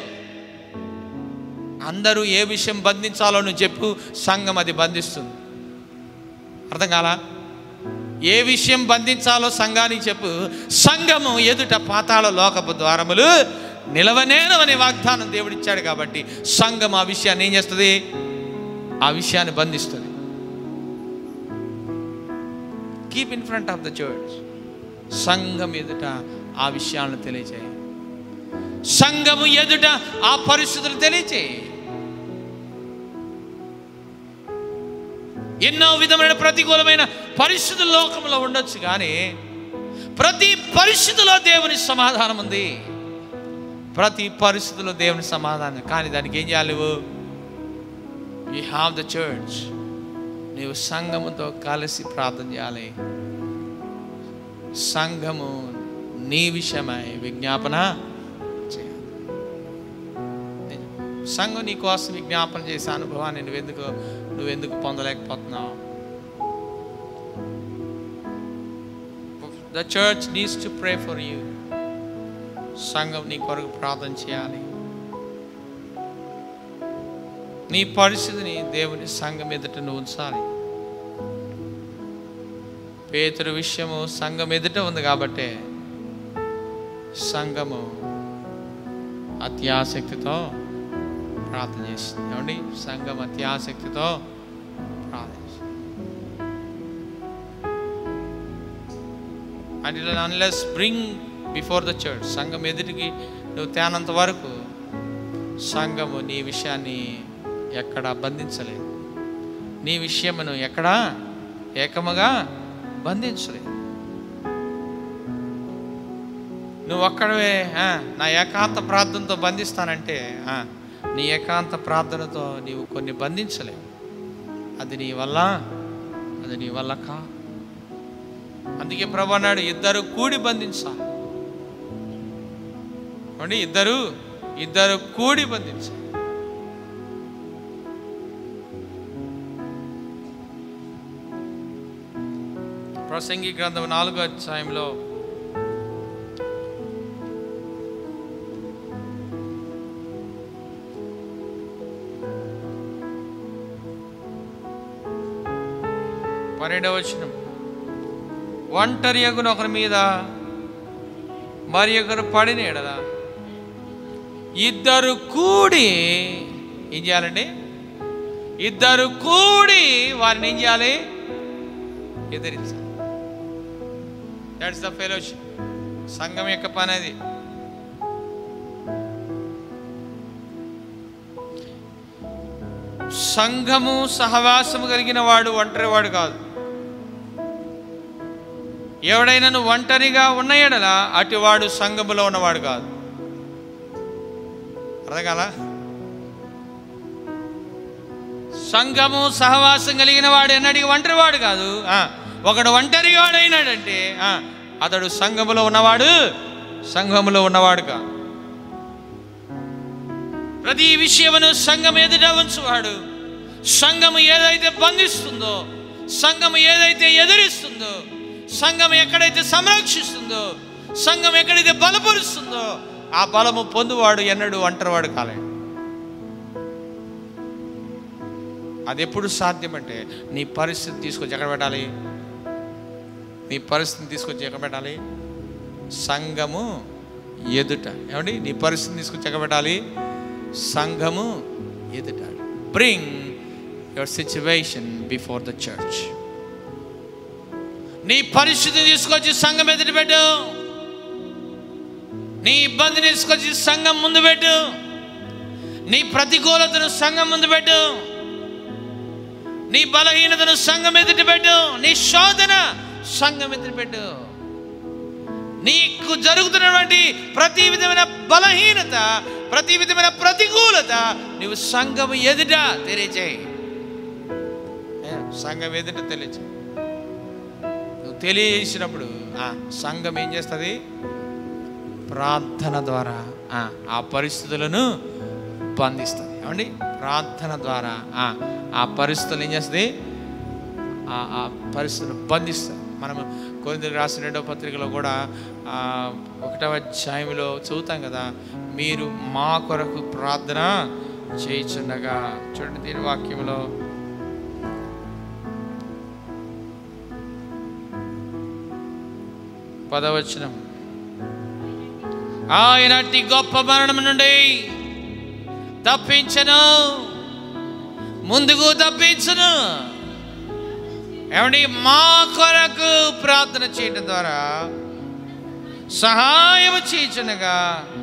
అందరూ ఏ విషయం బంధించాలో నువ్వు చెప్పు సంఘం అది బంధిస్తుంది అర్థం కాలా ఏ విషయం బంధించాలో సంఘానికి చెప్పు సంఘము ఎదుట పాతాళ లోకపు ద్వారములు నిలవనేను అనే వాగ్దానం దేవుడిచ్చాడు కాబట్టి సంఘం ఆ విషయాన్ని ఏం చేస్తుంది ఆ విషయాన్ని బంధిస్తుంది keep in front of the church సంఘం ఎదుట ఆ విషయాలను తెలియచేయి సంఘము ఎదుట ఆ పరిస్థితులు తెలియచేయి ఎన్నో విధమైన ప్రతికూలమైన పరిస్థితులు లోకంలో ఉండొచ్చు కానీ ప్రతి పరిస్థితిలో దేవుని సమాధానం ఉంది ప్రతి పరిస్థితిలో దేవుని సమాధానం కానీ దానికి ఏం చేయాలి నువ్వు యూ హ్యావ్ ద చర్చ్ నీవు సంఘముతో కలిసి ప్రార్థన చేయాలి సంఘము నీ విషయమై విజ్ఞాపన చేయాలి సంఘం నీ కోసం విజ్ఞాపన చేసే అనుభవాన్ని నువ్వెందుకు నువ్వెందుకు పొందలేకపోతున్నావు the church needs to pray for you సంఘం నీ కొరకు ప్రార్థన చేయాలి నీ పరిస్థితిని దేవుని సంఘం ఎదుట నువ్వు ఉంచాలి పేతురు విషయము సంఘం ఎదుట ఉంది కాబట్టే సంఘము అత్యాసక్తితో ప్రార్థన చేస్తుంది ఏమండి సంఘం అత్యాసక్తితో ప్రార్థన చేస్తుంది and unless bring before the church సంఘం ఎదుటికి నువ్వు తేనంత వరకు సంఘము నీ విషయాన్ని ఎక్కడ బంధించలేదు నీ విషయమును ఎక్కడ ఏకముగా బంధించలేదు నువ్వు ఒక్కడవే ఆ, నా ఏకాంత ప్రార్థనతో బంధిస్తానంటే ఆ, నీ ఏకాంత ప్రార్థనతో నీవు కొన్ని బంధించలేవు అది నీ వల్ల అది నీ వల్ల కా అందుకే ప్రభు అన్నాడు ఇద్దరు కూడి బంధించాలి ఏమండి? ఇద్దరు ఇద్దరు కూడి బంధించాలి ప్రసంగి గ్రంథం నాలుగో అధ్యాయంలో పన్నెండవ వచనం ఒంటరి ఎగున ఒకరి మీద మరి ఒకరు పడిన ఎడల ఇద్దరు కూడి ఏం చేయాలండి ఇద్దరు కూడి వారిని ఏం చేయాలి ఎదిరించాలి దట్స్ ద ఫెలోషిప్ సంఘం యొక్క పని అది సంఘము సహవాసము కలిగిన వాడు ఒంటరి వాడు కాదు ఎవడైనా నువ్వు ఒంటరిగా ఉన్న ఎడల అటివాడు సంఘములో ఉన్నవాడు కాదు అర్థం సంఘము సహవాసం కలిగిన వాడు ఎన్నడికి ఒంటరి వాడు కాదు ఆ, ఒకడు ఒంటరి వాడైనాడంటే ఆ, అతడు సంఘములో ఉన్నవాడు సంఘములో ఉన్నవాడు కాదు ప్రతి విషయమును సంఘం ఎదుట ఉంచువాడు సంఘము ఏదైతే బంధిస్తుందో సంఘము ఏదైతే ఎదురిస్తుందో సంఘం ఎక్కడైతే సంరక్షిస్తుందో సంఘం ఎక్కడైతే బలపరుస్తుందో ఆ బలము పొందువాడు ఎన్నడూ ఒంటరివాడు కాలేడు అది ఎప్పుడు సాధ్యమంటే నీ పరిస్థితి తీసుకొచ్చి ఎక్కడ పెట్టాలి నీ పరిస్థితిని తీసుకొచ్చి ఎక్కడ పెట్టాలి సంఘము ఎదుట ఏమండి నీ పరిస్థితిని తీసుకొచ్చి ఎక్కడ పెట్టాలి సంఘము ఎదుట bring your situation before the church నీ పరిస్థితిని తీసుకొచ్చి సంఘం ఎదుట పెట్టు నీ ఇబ్బందిని తీసుకొచ్చి సంఘం ముందు పెట్టు నీ ప్రతికూలతను సంఘం ముందు పెట్టు నీ బలహీనతను సంఘం ఎదుటి పెట్టు నీ శోధన సంఘం ఎదుటి పెట్టు నీకు జరుగుతున్నటువంటి ప్రతి విధమైన బలహీనత ప్రతి విధమైన ప్రతికూలత నువ్వు సంఘం ఎదుట తెలియచేయి ఏ, సంఘం ఎదుట తెలియచేయి నువ్వు తెలియజేసినప్పుడు ఆ, సంఘం ఏం చేస్తుంది ప్రార్థన ద్వారా ఆ, ఆ పరిస్థితులను బంధిస్తుంది ఏమండి ప్రార్థన ద్వారా ఆ, ఆ పరిస్థితులు ఏం చేస్తుంది ఆ ఆ పరిస్థితులు బంధిస్తుంది మనము కొన్ని రాసిన రెండవ పత్రికలో కూడా ఆ, ఒకటవ అధ్యాయంలో చదువుతాం కదా మీరు మా కొరకు ప్రార్థన చేయించుండగా చూడండి దీని వాక్యంలో పదవచనం ఆయనటి గొప్ప మరణం నుండి తప్పించను ముందుకు తప్పించను ఏమండి మా కొరకు ప్రార్థన చేయడం ద్వారా సహాయం చేయుచునగా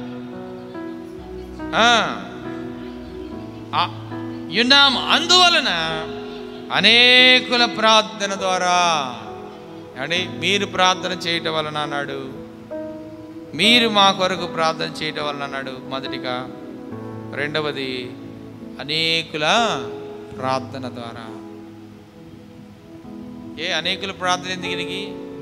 ఆ, ఆ, యున్నాం అందువలన అనేకుల ప్రార్థన ద్వారా ఏమండి మీరు ప్రార్థన చేయటం వలన అన్నాడు మీరు మా కొరకు ప్రార్థన చేయటం వలన అన్నాడు మొదటిగా రెండవది అనేకుల ప్రార్థన ద్వారా ఏ అనేకుల ప్రార్థన ఎందుకు ఈయనకి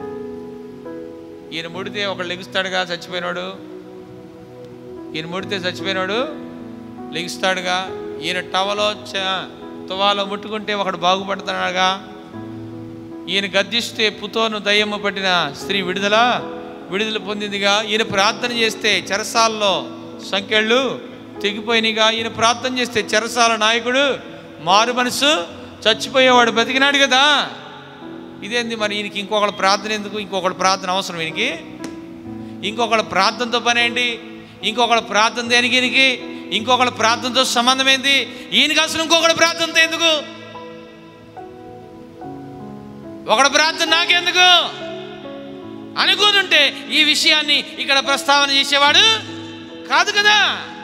ఈయన ముడితే ఒకడు లెగుస్తాడుగా చచ్చిపోయినాడు ఈయన ముడితే చచ్చిపోయినాడు లెగుస్తాడుగా ఈయన టవలో చ- తువాలో ముట్టుకుంటే ఒకడు బాగుపడుతున్నాడుగా ఈయన గద్దిస్తే పుతోను దయ్యమ్మ పట్టిన స్త్రీ విడుదల విడుదల పొందిందిగా ఈయన ప్రార్థన చేస్తే చెరసాల్లో సంఖ్యళ్ళు తెగిపోయినాయిగా ఈయన ప్రార్థన చేస్తే చెరసాల నాయకుడు మారు మనసు చచ్చిపోయేవాడు బతికినాడు కదా ఇదేంది మరి ఈయనకి ఇంకొకళ్ళ ప్రార్థన ఎందుకు ఇంకొకళ్ళ ప్రార్థన అవసరం ఈయనకి ఇంకొకళ్ళ ప్రార్థనతో పని ఏంటి ఇంకొకళ్ళ ప్రార్థన దేనికి ఈయనకి ఇంకొకళ్ళ ప్రార్థనతో సంబంధం ఏంటి ఈయనకి అసలు ఇంకొకళ్ళ ప్రార్థనతో ఎందుకు ఒకడు ప్రార్థన నాకెందుకు అనుకుని ఉంటే ఈ విషయాన్ని ఇక్కడ ప్రస్తావన చేసేవాడు కాదు కదా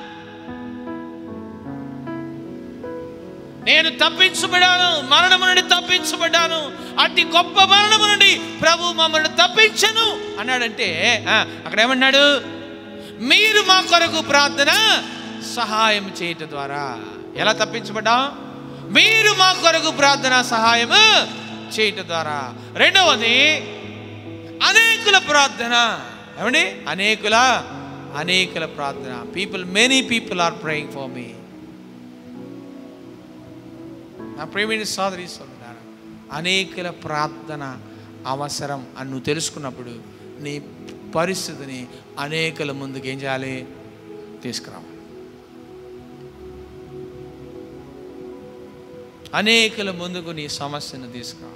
నేను తప్పించబడాను మరణము నుండి తప్పించబడ్డాను అట్టి గొప్ప మరణము నుండి ప్రభు మమ్మల్ని తప్పించను అన్నాడంటే ఆ, అక్కడ ఏమన్నాడు మీరు మా కొరకు ప్రార్థన సహాయం చేయటం ద్వారా ఎలా తప్పించబడ్డాం మీరు మా కొరకు ప్రార్థన సహాయము చేయటం ద్వారా రెండవది అనేకుల ప్రార్థన ఏమండి అనేకుల అనేకుల ప్రార్థన people many people are praying for me నా ప్రేమిని సోదరి సోదరులారా అనేకుల ప్రార్థన అవసరం అని నువ్వు తెలుసుకున్నప్పుడు నీ పరిస్థితిని అనేకుల ముందుకు ఏం చేయాలి తీసుకురావాలి అనేకుల ముందుకు నీ సమస్యను తీసుకురావాలి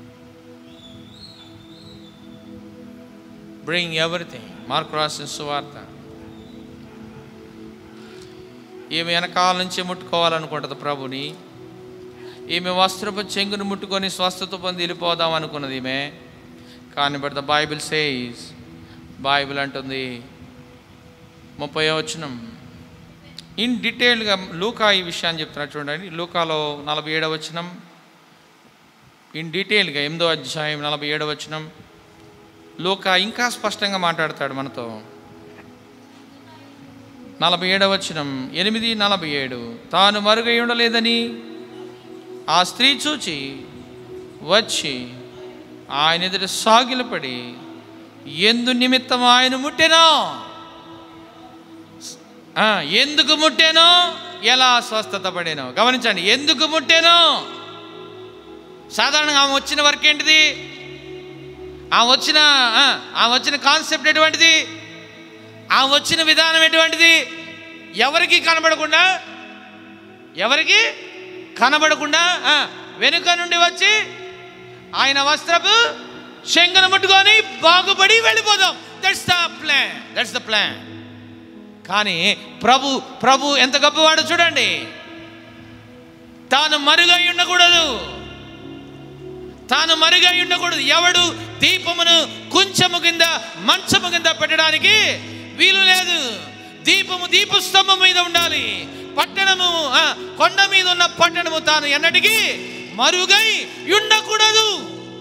బ్రింగ్ ఎవ్రీథింగ్ మార్క్ రాసిన సువార్త ఈమె వెనకాల నుంచి ముట్టుకోవాలనుకుంటుంది ప్రభుని ఈమె వస్త్రపు చెంగును ముట్టుకొని స్వస్థత పొంది వెళ్ళిపోదాం అనుకున్నది ఈమె కానీ but the Bible says Bible అంటుంది ముప్పై వచనం ఇన్ డీటెయిల్గా లూకా ఈ విషయాన్ని చెప్తున్నారు చూడండి లూకాలో నలభై ఏడవ వచనం ఇన్ డీటెయిల్గా ఎనిమిదో అధ్యాయం నలభై ఏడవ వచనం లూకా ఇంకా స్పష్టంగా మాట్లాడతాడు మనతో నలభై ఏడవ వచనం ఎనిమిది నలభై ఏడు తాను మరుగై ఉండలేదని ఆ స్త్రీ చూచి వచ్చి ఆయన ఎదుట సాగిలపడి ఎందు నిమిత్తం ఆయన ముట్టెనో ఆ, ఎందుకు ముట్టేనో ఎలా స్వస్థత పడేనో గమనించండి ఎందుకు ముట్టేనో సాధారణంగా ఆమె వచ్చిన వర్క్ ఏంటిది ఆమె వచ్చిన ఆ, ఆమె వచ్చిన కాన్సెప్ట్ ఎటువంటిది ఆమె వచ్చిన విధానం ఎటువంటిది ఎవరికి కనబడకుండా ఎవరికి కనబడకుండా ఆ, వెనుక నుండి వచ్చి ఆయన వస్త్రపు శంకను ముట్టుకొని బాగుపడి వెళ్ళిపోదాం that's the plan that's the plan కానీ ప్రభు ప్రభు ఎంత గొప్పవాడు చూడండి తాను మరుగై ఉండకూడదు తాను మరుగై ఉండకూడదు ఎవడు దీపమును కుంచము కింద మంచము కింద పెట్టడానికి వీలు లేదు దీపము దీపస్తంభం మీద ఉండాలి పట్టణము ఆ, కొండ మీద ఉన్న పట్టణము తాను ఎన్నటికీ మరుగై ఉండకూడదు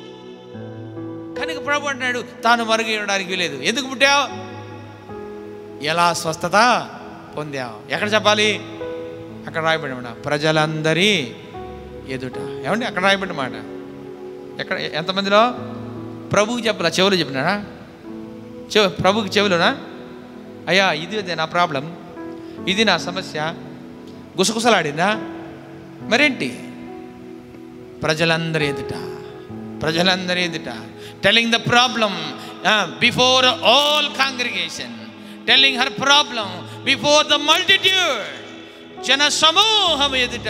కనుక ప్రభు అంటున్నాడు తాను మరుగై ఉండడానికి వీలేదు ఎందుకు పుట్టావు ఎలా స్వస్థత పొందావు ఎక్కడ చెప్పాలి అక్కడ రాయబడి మాట ప్రజలందరి ఎదుట ఏమండి అక్కడ రాయబడి మాట ఎక్కడ ఎంతమందిలో ప్రభువుకి చెప్పలా చెవులు చెప్పినాడా చెవు ప్రభుకి చెవులునా అయ్యా ఇది అదే నా ప్రాబ్లం ఇది నా సమస్య గుసగుసలాడిందా మరేంటి ప్రజలందరి ఎదుట ప్రజలందరి ఎదుట telling the problem before all congregation telling her problem before the multitude జన సమూహం ఎదుట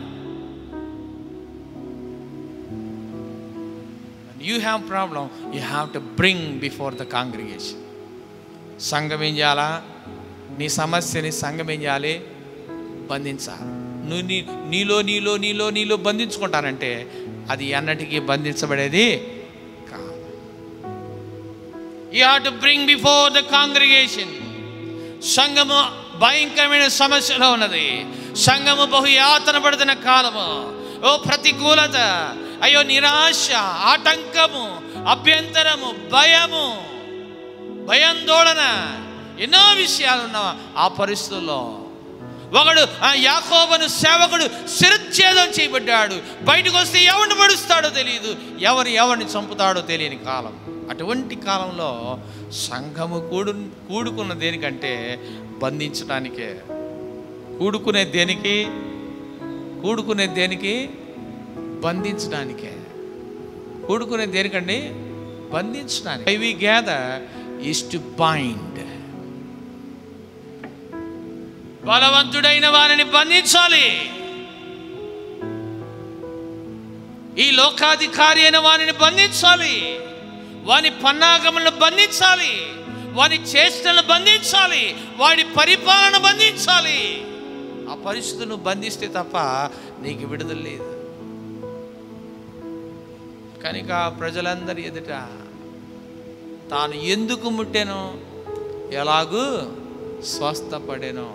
you have problem you have to bring before the congregation సంఘం ఏం చేయాలా నీ సమస్యని సంఘం ఏం చేయాలి బంధించాలి నువ్వు నీ నీలో నీలో నీలో నీలో బంధించుకుంటానంటే అది ఎన్నటికీ బంధించబడేది కాదు you have to bring before the congregation సంఘము భయంకరమైన సమస్యలో ఉన్నది సంఘము బహు యాతన పడుతున్న కాలము ఓ ప్రతికూలత అయ్యో నిరాశ ఆటంకము అభ్యంతరము భయము భయాందోళన ఎన్నో విషయాలు ఉన్నావా ఆ పరిస్థితుల్లో ఒకడు ఆ యాకోబను సేవకుడు శిరచ్ఛేదం చేయబడ్డాడు బయటకు వస్తే ఎవరిని పడుస్తాడో తెలియదు ఎవరు ఎవరిని చంపుతాడో తెలియని కాలం అటువంటి కాలంలో సంఘము కూడు కూడుకున్న దేనికంటే బంధించడానికే కూడుకునే దేనికి కూడుకునే దేనికి బంధించడానికే కూడుకునే దేనికండి బంధించడానికి we gather is to bind బలవంతుడైన వారిని బంధించాలి ఈ లోకాధికారి అయిన వారిని బంధించాలి వాని పన్నాగములను బంధించాలి వాని చేష్టలను బంధించాలి వాడి పరిపాలన బంధించాలి ఆ పరిస్థితులను బంధిస్తే తప్ప నీకు విడుదల లేదు కనుక ప్రజలందరి ఎదుట తాను ఎందుకు ముట్టానో ఎలాగూ స్వస్థపడేనో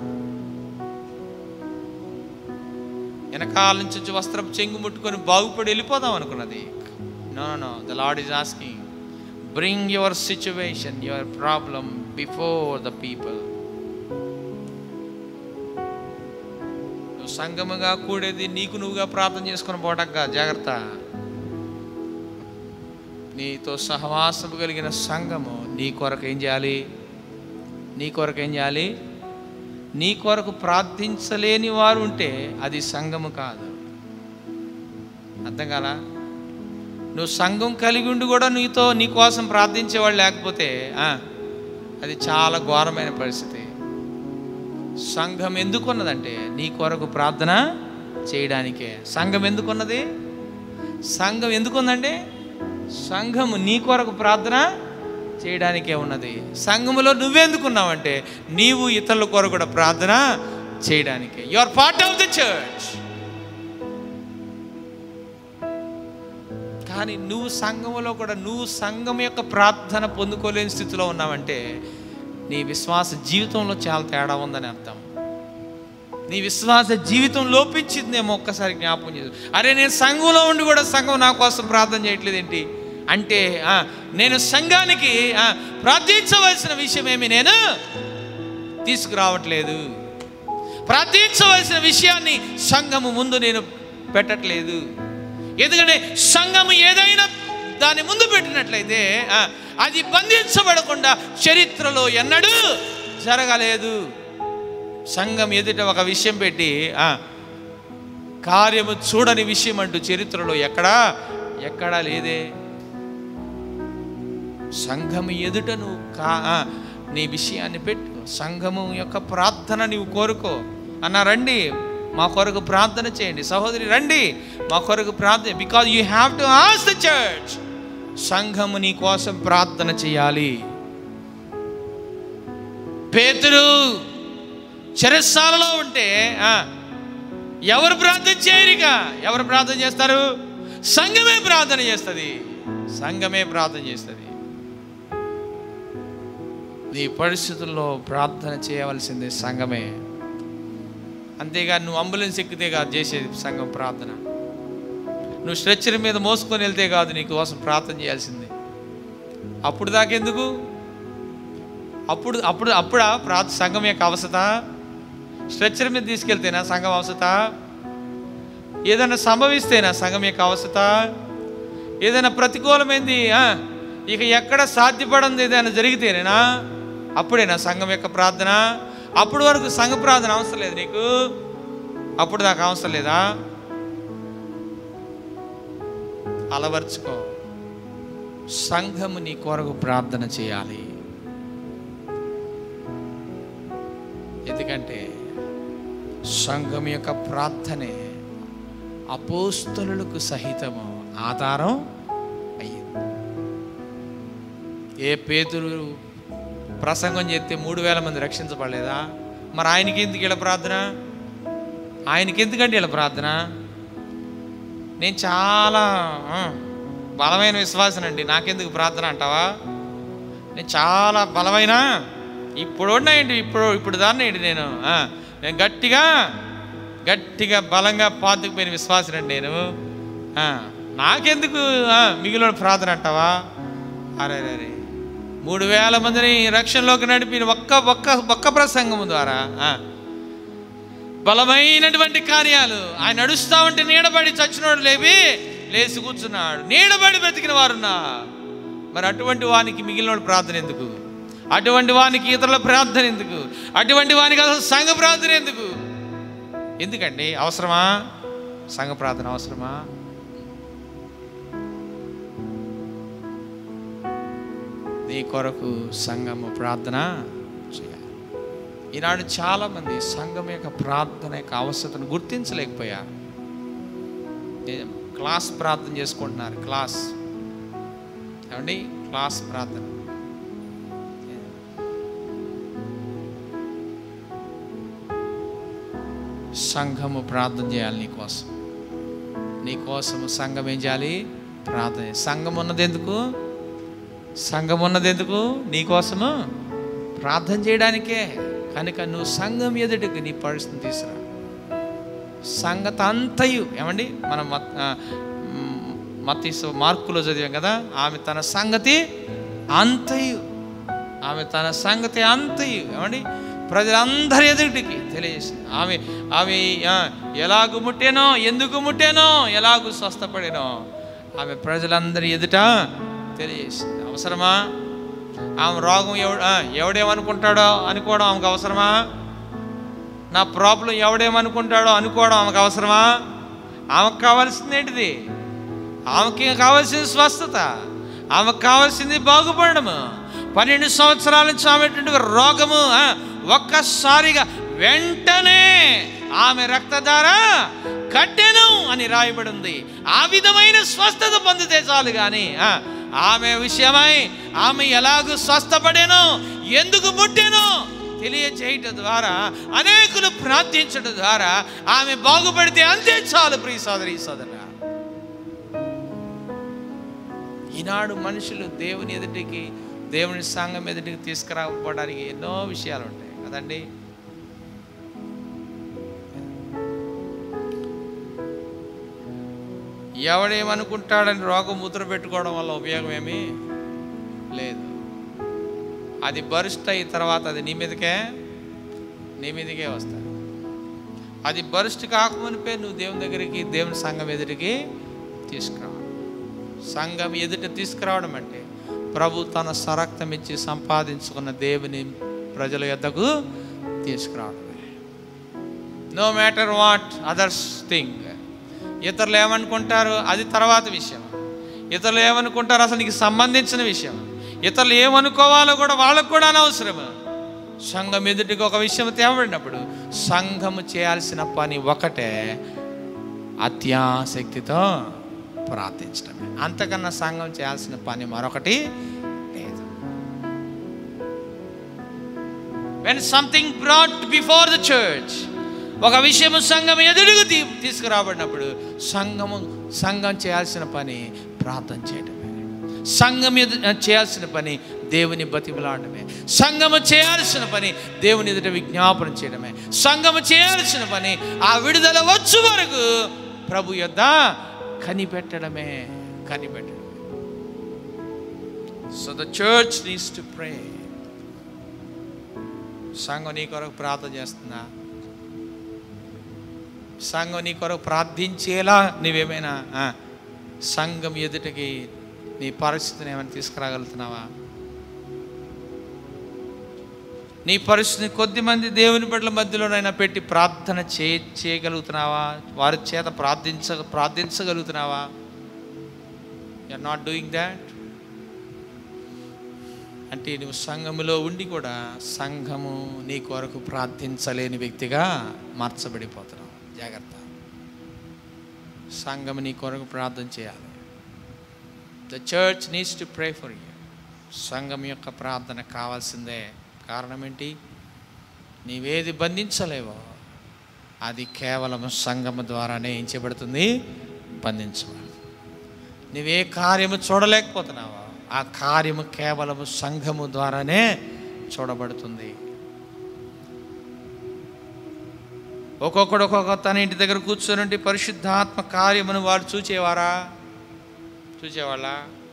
వెనకాల నుంచి వచ్చి వస్త్రం చెంగు ముట్టుకొని బాగుపడి వెళ్ళిపోదాం అనుకున్నది no no the Lord is asking bring your situation your problem before the people నువ్వు సంగముగా కూడేది నీకు నువ్వుగా ప్రార్థన చేసుకుని పోటక్క జాగ్రత్త నీతో సహవాసము కలిగిన సంఘము నీ కొరకు ఏం చేయాలి నీ కొరకు ఏం చేయాలి నీ కొరకు ప్రార్థించలేని వారు ఉంటే అది సంఘము కాదు అర్థం కాలా నువ్వు సంఘం కలిగి ఉండి కూడా నీతో నీ కోసం ప్రార్థించేవాళ్ళు లేకపోతే ఆ, అది చాలా ఘోరమైన పరిస్థితి సంఘం ఎందుకున్నదంటే నీ కొరకు ప్రార్థన చేయడానికే సంఘం ఎందుకున్నది సంఘం ఎందుకుందండి సంఘము నీ కొరకు ప్రార్థన చేయడానికే ఉన్నది సంఘములో నువ్వెందుకున్నావంటే నీవు ఇతరుల కొరకు కూడా ప్రార్థన చేయడానికే you are part of the church కానీ నువ్వు సంఘములో కూడా నువ్వు సంఘం యొక్క ప్రార్థన పొందుకోలేని స్థితిలో ఉన్నావంటే నీ విశ్వాస జీవితంలో చాలా తేడా ఉందని అర్థం నీ విశ్వాస జీవితం లోపించిందేమో ఒక్కసారి జ్ఞాపకం చేసు అరే నేను సంఘంలో ఉండి కూడా సంఘం నా కోసం ప్రార్థన చేయట్లేదు ఏంటి అంటే ఆ, నేను సంఘానికి ఆ, ప్రార్థించవలసిన విషయం ఏమి నేను తీసుకురావట్లేదు ప్రార్థించవలసిన విషయాన్ని సంఘము ముందు నేను పెట్టట్లేదు ఎందుకంటే సంఘము ఏదైనా దాని ముందు పెట్టినట్లయితే ఆ, అది బంధించబడకుండా చరిత్రలో ఎన్నడూ జరగలేదు సంఘం ఎదుట ఒక విషయం పెట్టి ఆ, కార్యము చూడని విషయం అంటూ చరిత్రలో ఎక్కడా ఎక్కడా లేదే సంఘము ఎదుట నువ్వు కా ఆ, నీ విషయాన్ని పెట్టు సంఘము యొక్క ప్రార్థన నీవు కోరుకో అన్నారండి మా కొరకు ప్రార్థన చేయండి సహోదరి రండి మా కొరకు ప్రార్థన because you have to ask the church సంఘము నీ కోసం ప్రార్థన చేయాలి పేతురు చెరస్సాలలో ఉంటే ఆ, ఎవరు ప్రార్థన చేయరిక ఎవరు ప్రార్థన చేస్తారు సంఘమే ప్రార్థన చేస్తుంది సంఘమే ప్రార్థన చేస్తుంది నీ పరిస్థితుల్లో ప్రార్థన చేయవలసింది సంఘమే అంతేగాని నువ్వు అంబులెన్స్ ఎక్కితే కాదు చేసేది సంఘం ప్రార్థన నువ్వు స్ట్రెచ్చర్ మీద మోసుకొని వెళ్తే కాదు నీ కోసం ప్రార్థన చేయాల్సింది అప్పుడు దాకెందుకు అప్పుడు అప్పుడు అప్పుడా ప్రార్థ సంఘం యొక్క అవసత స్ట్రెచ్చర్ మీద తీసుకెళ్తేనా సంఘం అవసత ఏదైనా సంభవిస్తేనా సంఘం యొక్క అవసత ఏదైనా ప్రతికూలమైంది ఆ, ఇక ఎక్కడ సాధ్యపడంది ఏదైనా జరిగితేనేనా అప్పుడేనా సంఘం యొక్క ప్రార్థన అప్పుడు వరకు సంఘ ప్రార్థన అవసరం లేదు నీకు అప్పుడు దాకా అవసరం లేదా అలవర్చుకో సంఘము నీ కొరకు ప్రార్థన చేయాలి ఎందుకంటే సంఘం యొక్క ప్రార్థనే అపోస్తలులకు సహితము ఆధారం అయ్యింది ఏ పేతురు ప్రసంగం చేస్తే మూడు వేల మంది రక్షించబడలేదా మరి ఆయనకి ఎందుకు ఇలా ప్రార్థన ఆయనకి ఎందుకంటే ఇలా ప్రార్థన నేను చాలా ఆ, బలమైన విశ్వాసనండి నాకెందుకు ప్రార్థన అంటావా నేను చాలా బలమైన ఇప్పుడు ఉన్నాయండి ఇప్పుడు ఇప్పుడు దాన్ని ఏంటి నేను ఆ, నేను గట్టిగా గట్టిగా బలంగా పాతుకుపోయిన విశ్వాసనండి నేను ఆ, నాకెందుకు ఆ, మిగిలిన ప్రార్థన అంటావా అరే అరే మూడు వేల మందిని రక్షణలోకి నడిపిన ఒక్క ఒక్క ఒక్క ప్రసంగం ద్వారా ఆ, బలమైనటువంటి కార్యాలు ఆయన నడుస్తా ఉంటే నీడబడి చచ్చినోడు లేవి లేచి కూర్చున్నాడు నీడబడి బ్రతికిన వారున్నా మరి అటువంటి వానికి మిగిలిన ప్రార్థన ఎందుకు అటువంటి వానికి ఇతరుల ప్రార్థన ఎందుకు అటువంటి వానికి అసలు సంఘ ప్రార్థన ఎందుకు ఎందుకండి అవసరమా సంఘ ప్రార్థన అవసరమా నీ కొరకు సంఘము ప్రార్థన చేయాలి ఈనాడు చాలామంది సంఘం యొక్క ప్రార్థన యొక్క అవసరతను గుర్తించలేకపోయారు ఏ- క్లాస్ ప్రార్థన చేసుకుంటున్నారు క్లాస్ ఏమండి క్లాస్ ప్రార్థన సంఘము ప్రార్థన చేయాలి నీకోసం నీకోసము సంఘం ఏం చేయాలి ప్రార్థన చేయాలి. సంఘం ఉన్నది ఎందుకు సంఘం ఉన్నది ఎందుకు నీకోసము ప్రార్థన చేయడానికే కనుక నువ్వు సంఘం ఎదుటికి నీ పరిస్థితిని తీసుకురా సంగత అంతయు ఏమండి మనం మత్- ఆ, మ్, మత్తయి సు- మార్కులో చదివాం కదా ఆమె తన సంగతి అంతయు ఆమె తన సంగతి అంతయు ఏమండి ప్రజలందరి ఎదుటికి తెలియజేసింది ఆమె ఆమె ఆ, ఎలాగు ముట్టేనో ఎందుకు ముట్టేనో ఎలాగు స్వస్థపడేనో ఆమె ప్రజలందరి ఎదుట తెలియజేసింది అవసరమా ఆమె రోగం ఎవడు ఆ, ఎవడేమనుకుంటాడో అనుకోవడం ఆమెకు అవసరమా నా ప్రాబ్లం ఎవడేమనుకుంటాడో అనుకోవడం ఆమెకు అవసరమా ఆమెకు కావాల్సింది ఏంటిది ఆమెకి కావాల్సింది స్వస్థత ఆమెకు కావాల్సింది బాగుపడము పన్నెండు సంవత్సరాల నుంచి ఆమెటువంటి రోగము ఆ, ఒక్కసారిగా వెంటనే ఆమె రక్తధార కట్టెను అని రాయబడి ఉంది ఆ విధమైన స్వస్థత పొందితే చాలు కానీ ఆ, ఆమె విషయమై ఆమె ఎలాగూ స్వస్థపడేనో ఎందుకు పుట్టేనో తెలియచేయటం ద్వారా అనేకులు ప్రార్థించడం ద్వారా ఆమె బాగుపడితే అంతే చాలు ప్రియ సోదరి సోదర ఈనాడు మనుషులు దేవుని ఎదుటికి దేవుని సంఘం ఎదుటికి తీసుకురాకపోవడానికి ఎన్నో విషయాలు ఉంటాయి కదండి ఎవడేమనుకుంటాడని రోగం ముద్ర పెట్టుకోవడం వల్ల ఉపయోగం ఏమీ లేదు అది బరుస్ట్ అయిన తర్వాత అది నీ మీదకే నీ మీదకే వస్తుంది అది బరుస్ట్ కాకమునిపే నువ్వు దేవుని దగ్గరికి దేవుని సంఘం ఎదుటికి తీసుకురావాలి సంఘం ఎదుట తీసుకురావడం అంటే ప్రభు తన సరక్తం ఇచ్చి సంపాదించుకున్న దేవుని ప్రజల యొద్దకు తీసుకురావడమే no matter what others thing ఇతరులు ఏమనుకుంటారు అది తర్వాత విషయం ఇతరులు ఏమనుకుంటారు అసలు నీకు సంబంధించిన విషయం ఇతరులు ఏమనుకోవాలో కూడా వాళ్ళకు కూడా అనవసరం సంఘం ఎదుటికి ఒక విషయం తేవబడినప్పుడు సంఘము చేయాల్సిన పని ఒకటే అత్యాసక్తితో ప్రార్థించడమే అంతకన్నా సంఘం చేయాల్సిన పని మరొకటి లేదు when something brought before the church ఒక విషయము సంఘం ఎదురుగా తీ తీసుకురాబడినప్పుడు సంఘము సంఘం చేయాల్సిన పని ప్రార్థన చేయడమే సంఘం ఎదు చేయాల్సిన పని దేవుని బతిమలాడమే సంఘము చేయాల్సిన పని దేవుని ఎదుట విజ్ఞాపన చేయడమే సంఘము చేయాల్సిన పని ఆ విడుదల వచ్చు వరకు ప్రభు యొద్ద కనిపెట్టడమే కనిపెట్టడమే so the church needs to pray సంఘం నీ కొరకు ప్రార్థన చేస్తుందా సంఘం నీ కొరకు ప్రార్థించేలా నీవేమైనా ఆ, సంఘం ఎదుటికి నీ పరిస్థితిని ఏమైనా తీసుకురాగలుగుతున్నావా నీ పరిస్థితిని కొద్దిమంది దేవుని బిడ్డల మధ్యలోనైనా పెట్టి ప్రార్థన చే చేయగలుగుతున్నావా వారి చేత ప్రార్థించ ప్రార్థించగలుగుతున్నావా you are not doing that అంటే నువ్వు సంఘములో ఉండి కూడా సంఘము నీ కొరకు ప్రార్థించలేని వ్యక్తిగా మార్చబడిపోతున్నావు జాగ్రత్త సంఘం నీ కొరకు ప్రార్థన చేయాలి the church needs to pray for you సంఘం యొక్క ప్రార్థన కావాల్సిందే కారణం ఏంటి నీవేది బంధించలేవో అది కేవలం సంఘము ద్వారానే ఏం చేయబడుతుంది బంధించబడుతుంది నువ్వే కార్యము చూడలేకపోతున్నావా ఆ కార్యము కేవలము సంఘము ద్వారానే చూడబడుతుంది ఒక్కొక్కడు ఒక్కొక్క తన ఇంటి దగ్గర కూర్చొని పరిశుద్ధాత్మ కార్యమును వారు చూచేవారా చూచేవాళ్ళ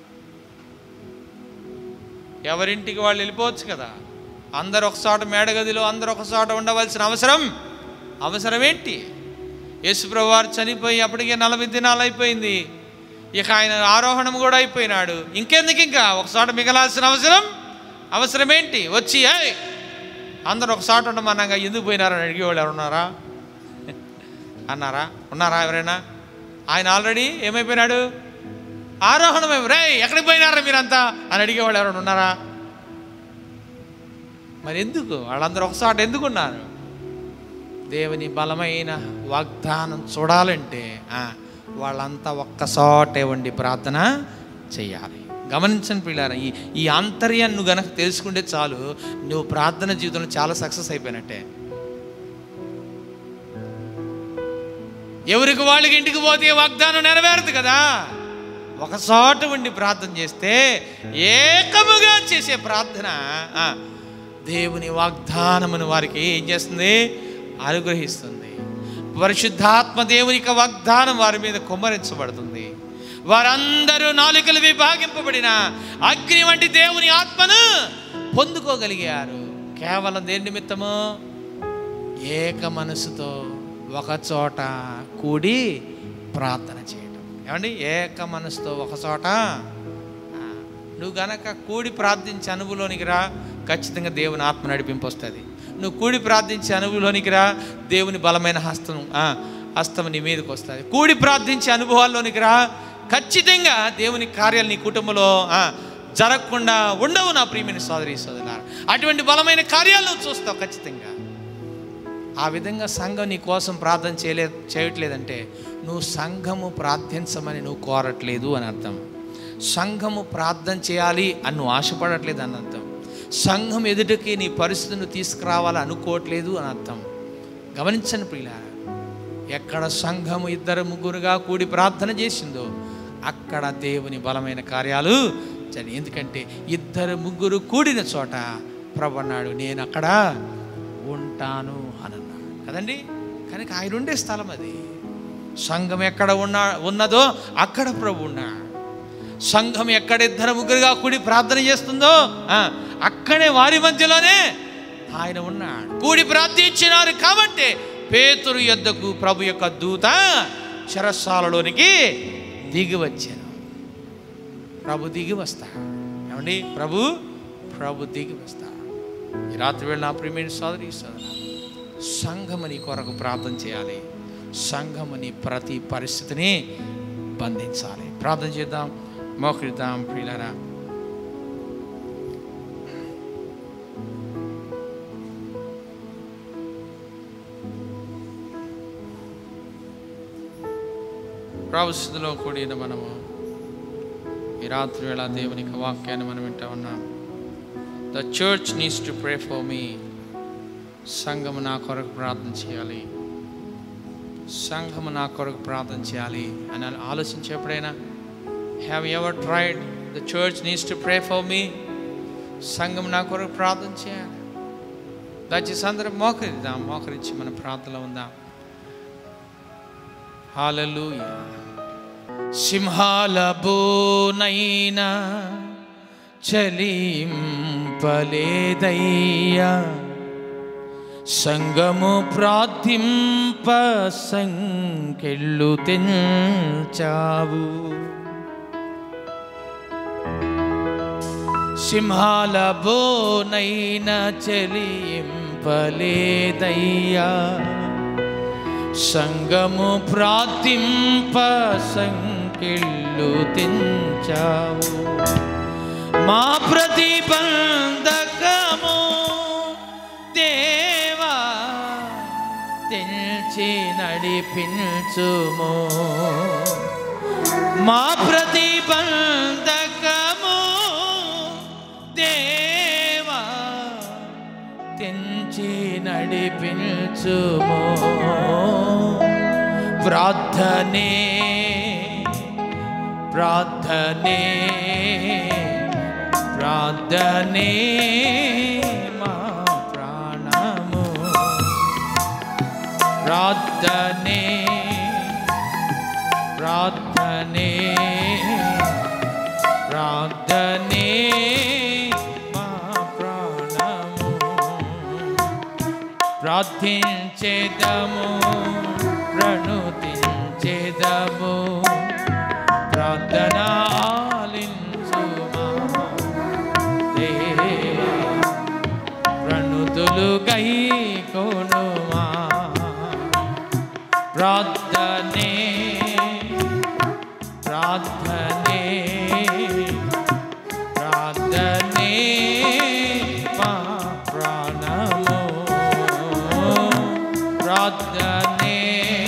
ఎవరింటికి వాళ్ళు వెళ్ళిపోవచ్చు కదా అందరు ఒక చోట మేడగదిలో అందరు ఒక చోట ఉండవలసిన అవసరం అవసరం ఏంటి యేసుప్రభు వారు చనిపోయి అప్పటికే నలభై దినాలు అయిపోయింది ఇక ఆయన ఆరోహణం కూడా అయిపోయినాడు ఇంకెందుకు ఇంకా ఒక చోట మిగలాల్సిన అవసరం అవసరం ఏంటి వచ్చి "ఏయ్, అందరూ ఒక చోట ఉండమన్నాగా ఎందుకు పోయినారని అడిగేవాళ్ళు ఎవరు ఉన్నారా అన్నారా ఉన్నారా ఎవరైనా ఆయన ఆల్రెడీ ఏమైపోయినాడు ఆరోహణం రే ఎక్కడికి పోయినారా మీరంతా అని అడిగేవాళ్ళు ఎవరైనా ఉన్నారా మరి ఎందుకు వాళ్ళందరూ ఒకసారి ఎందుకు ఉన్నారు దేవుని బలమైన వాగ్దానం చూడాలంటే ఆ, వాళ్ళంతా ఒక్కసాటే ఉండి ప్రార్థన చేయాలి గమనించండి పిల్లారా ఈ ఈ ఆంతర్యాన్ని నువ్వు గనక తెలుసుకుంటే చాలు నువ్వు ప్రార్థన జీవితంలో చాలా సక్సెస్ అయిపోయినట్టే ఎవరికి వాళ్ళకి ఇంటికి పోతే వాగ్దానం నెరవేరదు కదా ఒక చోట ఉండి ప్రార్థన చేస్తే ఏకముగా చేసే ప్రార్థన ఆ, దేవుని వాగ్దానమును వారికి ఏం చేస్తుంది అనుగ్రహిస్తుంది పరిశుద్ధాత్మ దేవుని యొక్క వాగ్దానం వారి మీద కుమ్మరించబడుతుంది వారందరూ నాలుకలు విభాగింపబడిన అగ్ని వంటి దేవుని ఆత్మను పొందుకోగలిగారు కేవలం దేని నిమిత్తము ఏక మనసుతో ఒక చోట కూడి ప్రార్థన చేయడం ఏమండి ఏక మనసుతో ఒక చోట ఆ, నువ్వు గనక కూడి ప్రార్థించే అనుభవంలోనికి రా ఖచ్చితంగా దేవుని ఆత్మ నడిపింపు వస్తుంది నువ్వు కూడి ప్రార్థించే అనుభవంలోనికి రా దేవుని బలమైన హస్తం ఆ, హస్తం నీ మీదకి వస్తుంది కూడి ప్రార్థించే అనుభవాల్లోనికి రా ఖచ్చితంగా దేవుని కార్యాలు నీ కుటుంబంలో ఆ, జరగకుండా ఉండవు నా ప్రియమైన సోదరి సోదరులారా అటువంటి బలమైన కార్యాలు నువ్వు చూస్తావు ఖచ్చితంగా ఆ విధంగా సంఘం నీ కోసం ప్రార్థన చేయలే చేయట్లేదంటే నువ్వు సంఘము ప్రార్థించమని నువ్వు కోరట్లేదు అని అర్థం సంఘము ప్రార్థన చేయాలి అని నువ్వు ఆశపడట్లేదు అని అర్థం సంఘం ఎదుటికి నీ పరిస్థితిని తీసుకురావాలని అనుకోవట్లేదు అని అర్థం గమనించండి ప్రియులారా ఎక్కడ సంఘము ఇద్దరు ముగ్గురుగా కూడి ప్రార్థన చేసిందో అక్కడ దేవుని బలమైన కార్యాలు జరిగి ఎందుకంటే ఇద్దరు ముగ్గురు కూడిన చోట ప్రభు అన్నాడు నేను అక్కడ ఉంటాను అని అన్నాడు కదండి కనుక ఆయన ఉండే స్థలం అది సంఘం ఎక్కడ ఉన్నా ఉన్నదో అక్కడ ప్రభు ఉన్నాడు సంఘం ఎక్కడ ఇద్దరు ముగ్గురుగా కూడి ప్రార్థన చేస్తుందో ఆ, అక్కడే వారి మధ్యలోనే ఆయన ఉన్నాడు కూడి ప్రార్థించినారు కాబట్టి పేతురు యొద్దకు ప్రభు యొక్క దూత చెరస్సాలలోనికి దిగి వచ్చాను ప్రభు దిగి వస్తా ఏమండి ప్రభు ప్రభు దిగి వస్తా ఈ రాత్రి వేళ నా ప్రియమైన సోదరి సోదర సంఘమని కొరకు ప్రార్థన చేయాలి సంఘమని ప్రతి పరిస్థితిని బంధించాలి ప్రార్థన చేద్దాం మోకరిద్దాం ప్రియులరా ప్రవస్థలో కూడిన మనము ఈ రాత్రి వేళ దేవునికి వాక్యాన్ని మనం వింటా ఉన్నాం the church needs to pray for me సంఘము నా కొరకు ప్రార్థన చేయాలి సంఘము నా కొరకు ప్రార్థన చేయాలి అని ఆలోచించే ఎప్పుడైనా have ever tried the church needs to pray for me సంఘం నా కొరకు ప్రార్థన చేయాలి దయచేసి అందరం మోకరిద్దాం మోకరించి మన ప్రార్థనలో ఉందాం హాలూయ సింహాల బోనైనా చలింపలేదయ్యా సంగము ప్రార్థింప సంకెళ్ళు తెంచావు సింహాల బోనైన చెలింపలేదయ్యా సంగము ప్రార్థింప సంకెళ్ళు తెంచావు మా ప్రతిబంధకము దేవా తెంచి నడిపించుము మా ప్రతిబంధకము దేవా తెంచి నడిపించుము ప్రార్థనే ప్రార్థనే ప్రార్థనే మా ప్రాణము ప్రార్థనే ప్రార్థనే ప్రార్థనే మా ప్రాణము ప్రార్థించేదము ప్రణుతించేదము ప్రార్థన ఆలించుమా ప్రణుతులు గై కొనుమా ప్రార్థనే ప్రార్థనే ప్రార్థనే మా ప్రాణము ప్రార్థనే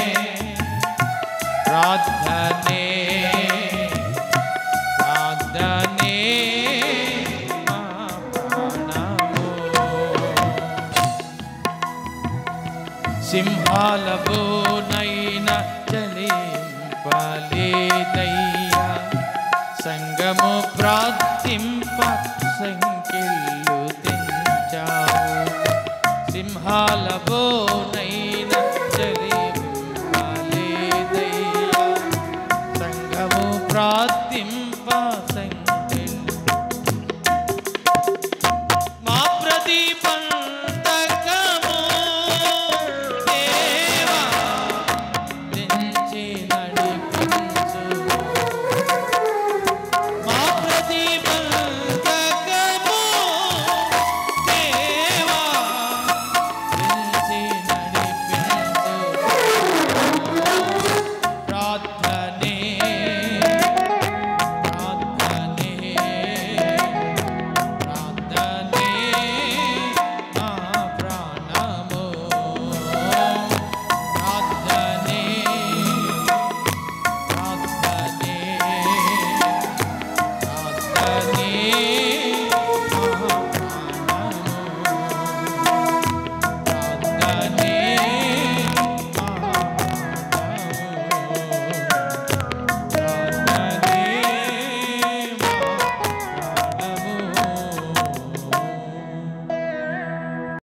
ప్రార్థనే ప్రార్థనే మా ప్రాణము సింహాలబోనైన చలింపలేదయ్యా సంగము ప్రార్థింప సంఖ్యలు తెంచావు సింహాలబోనైన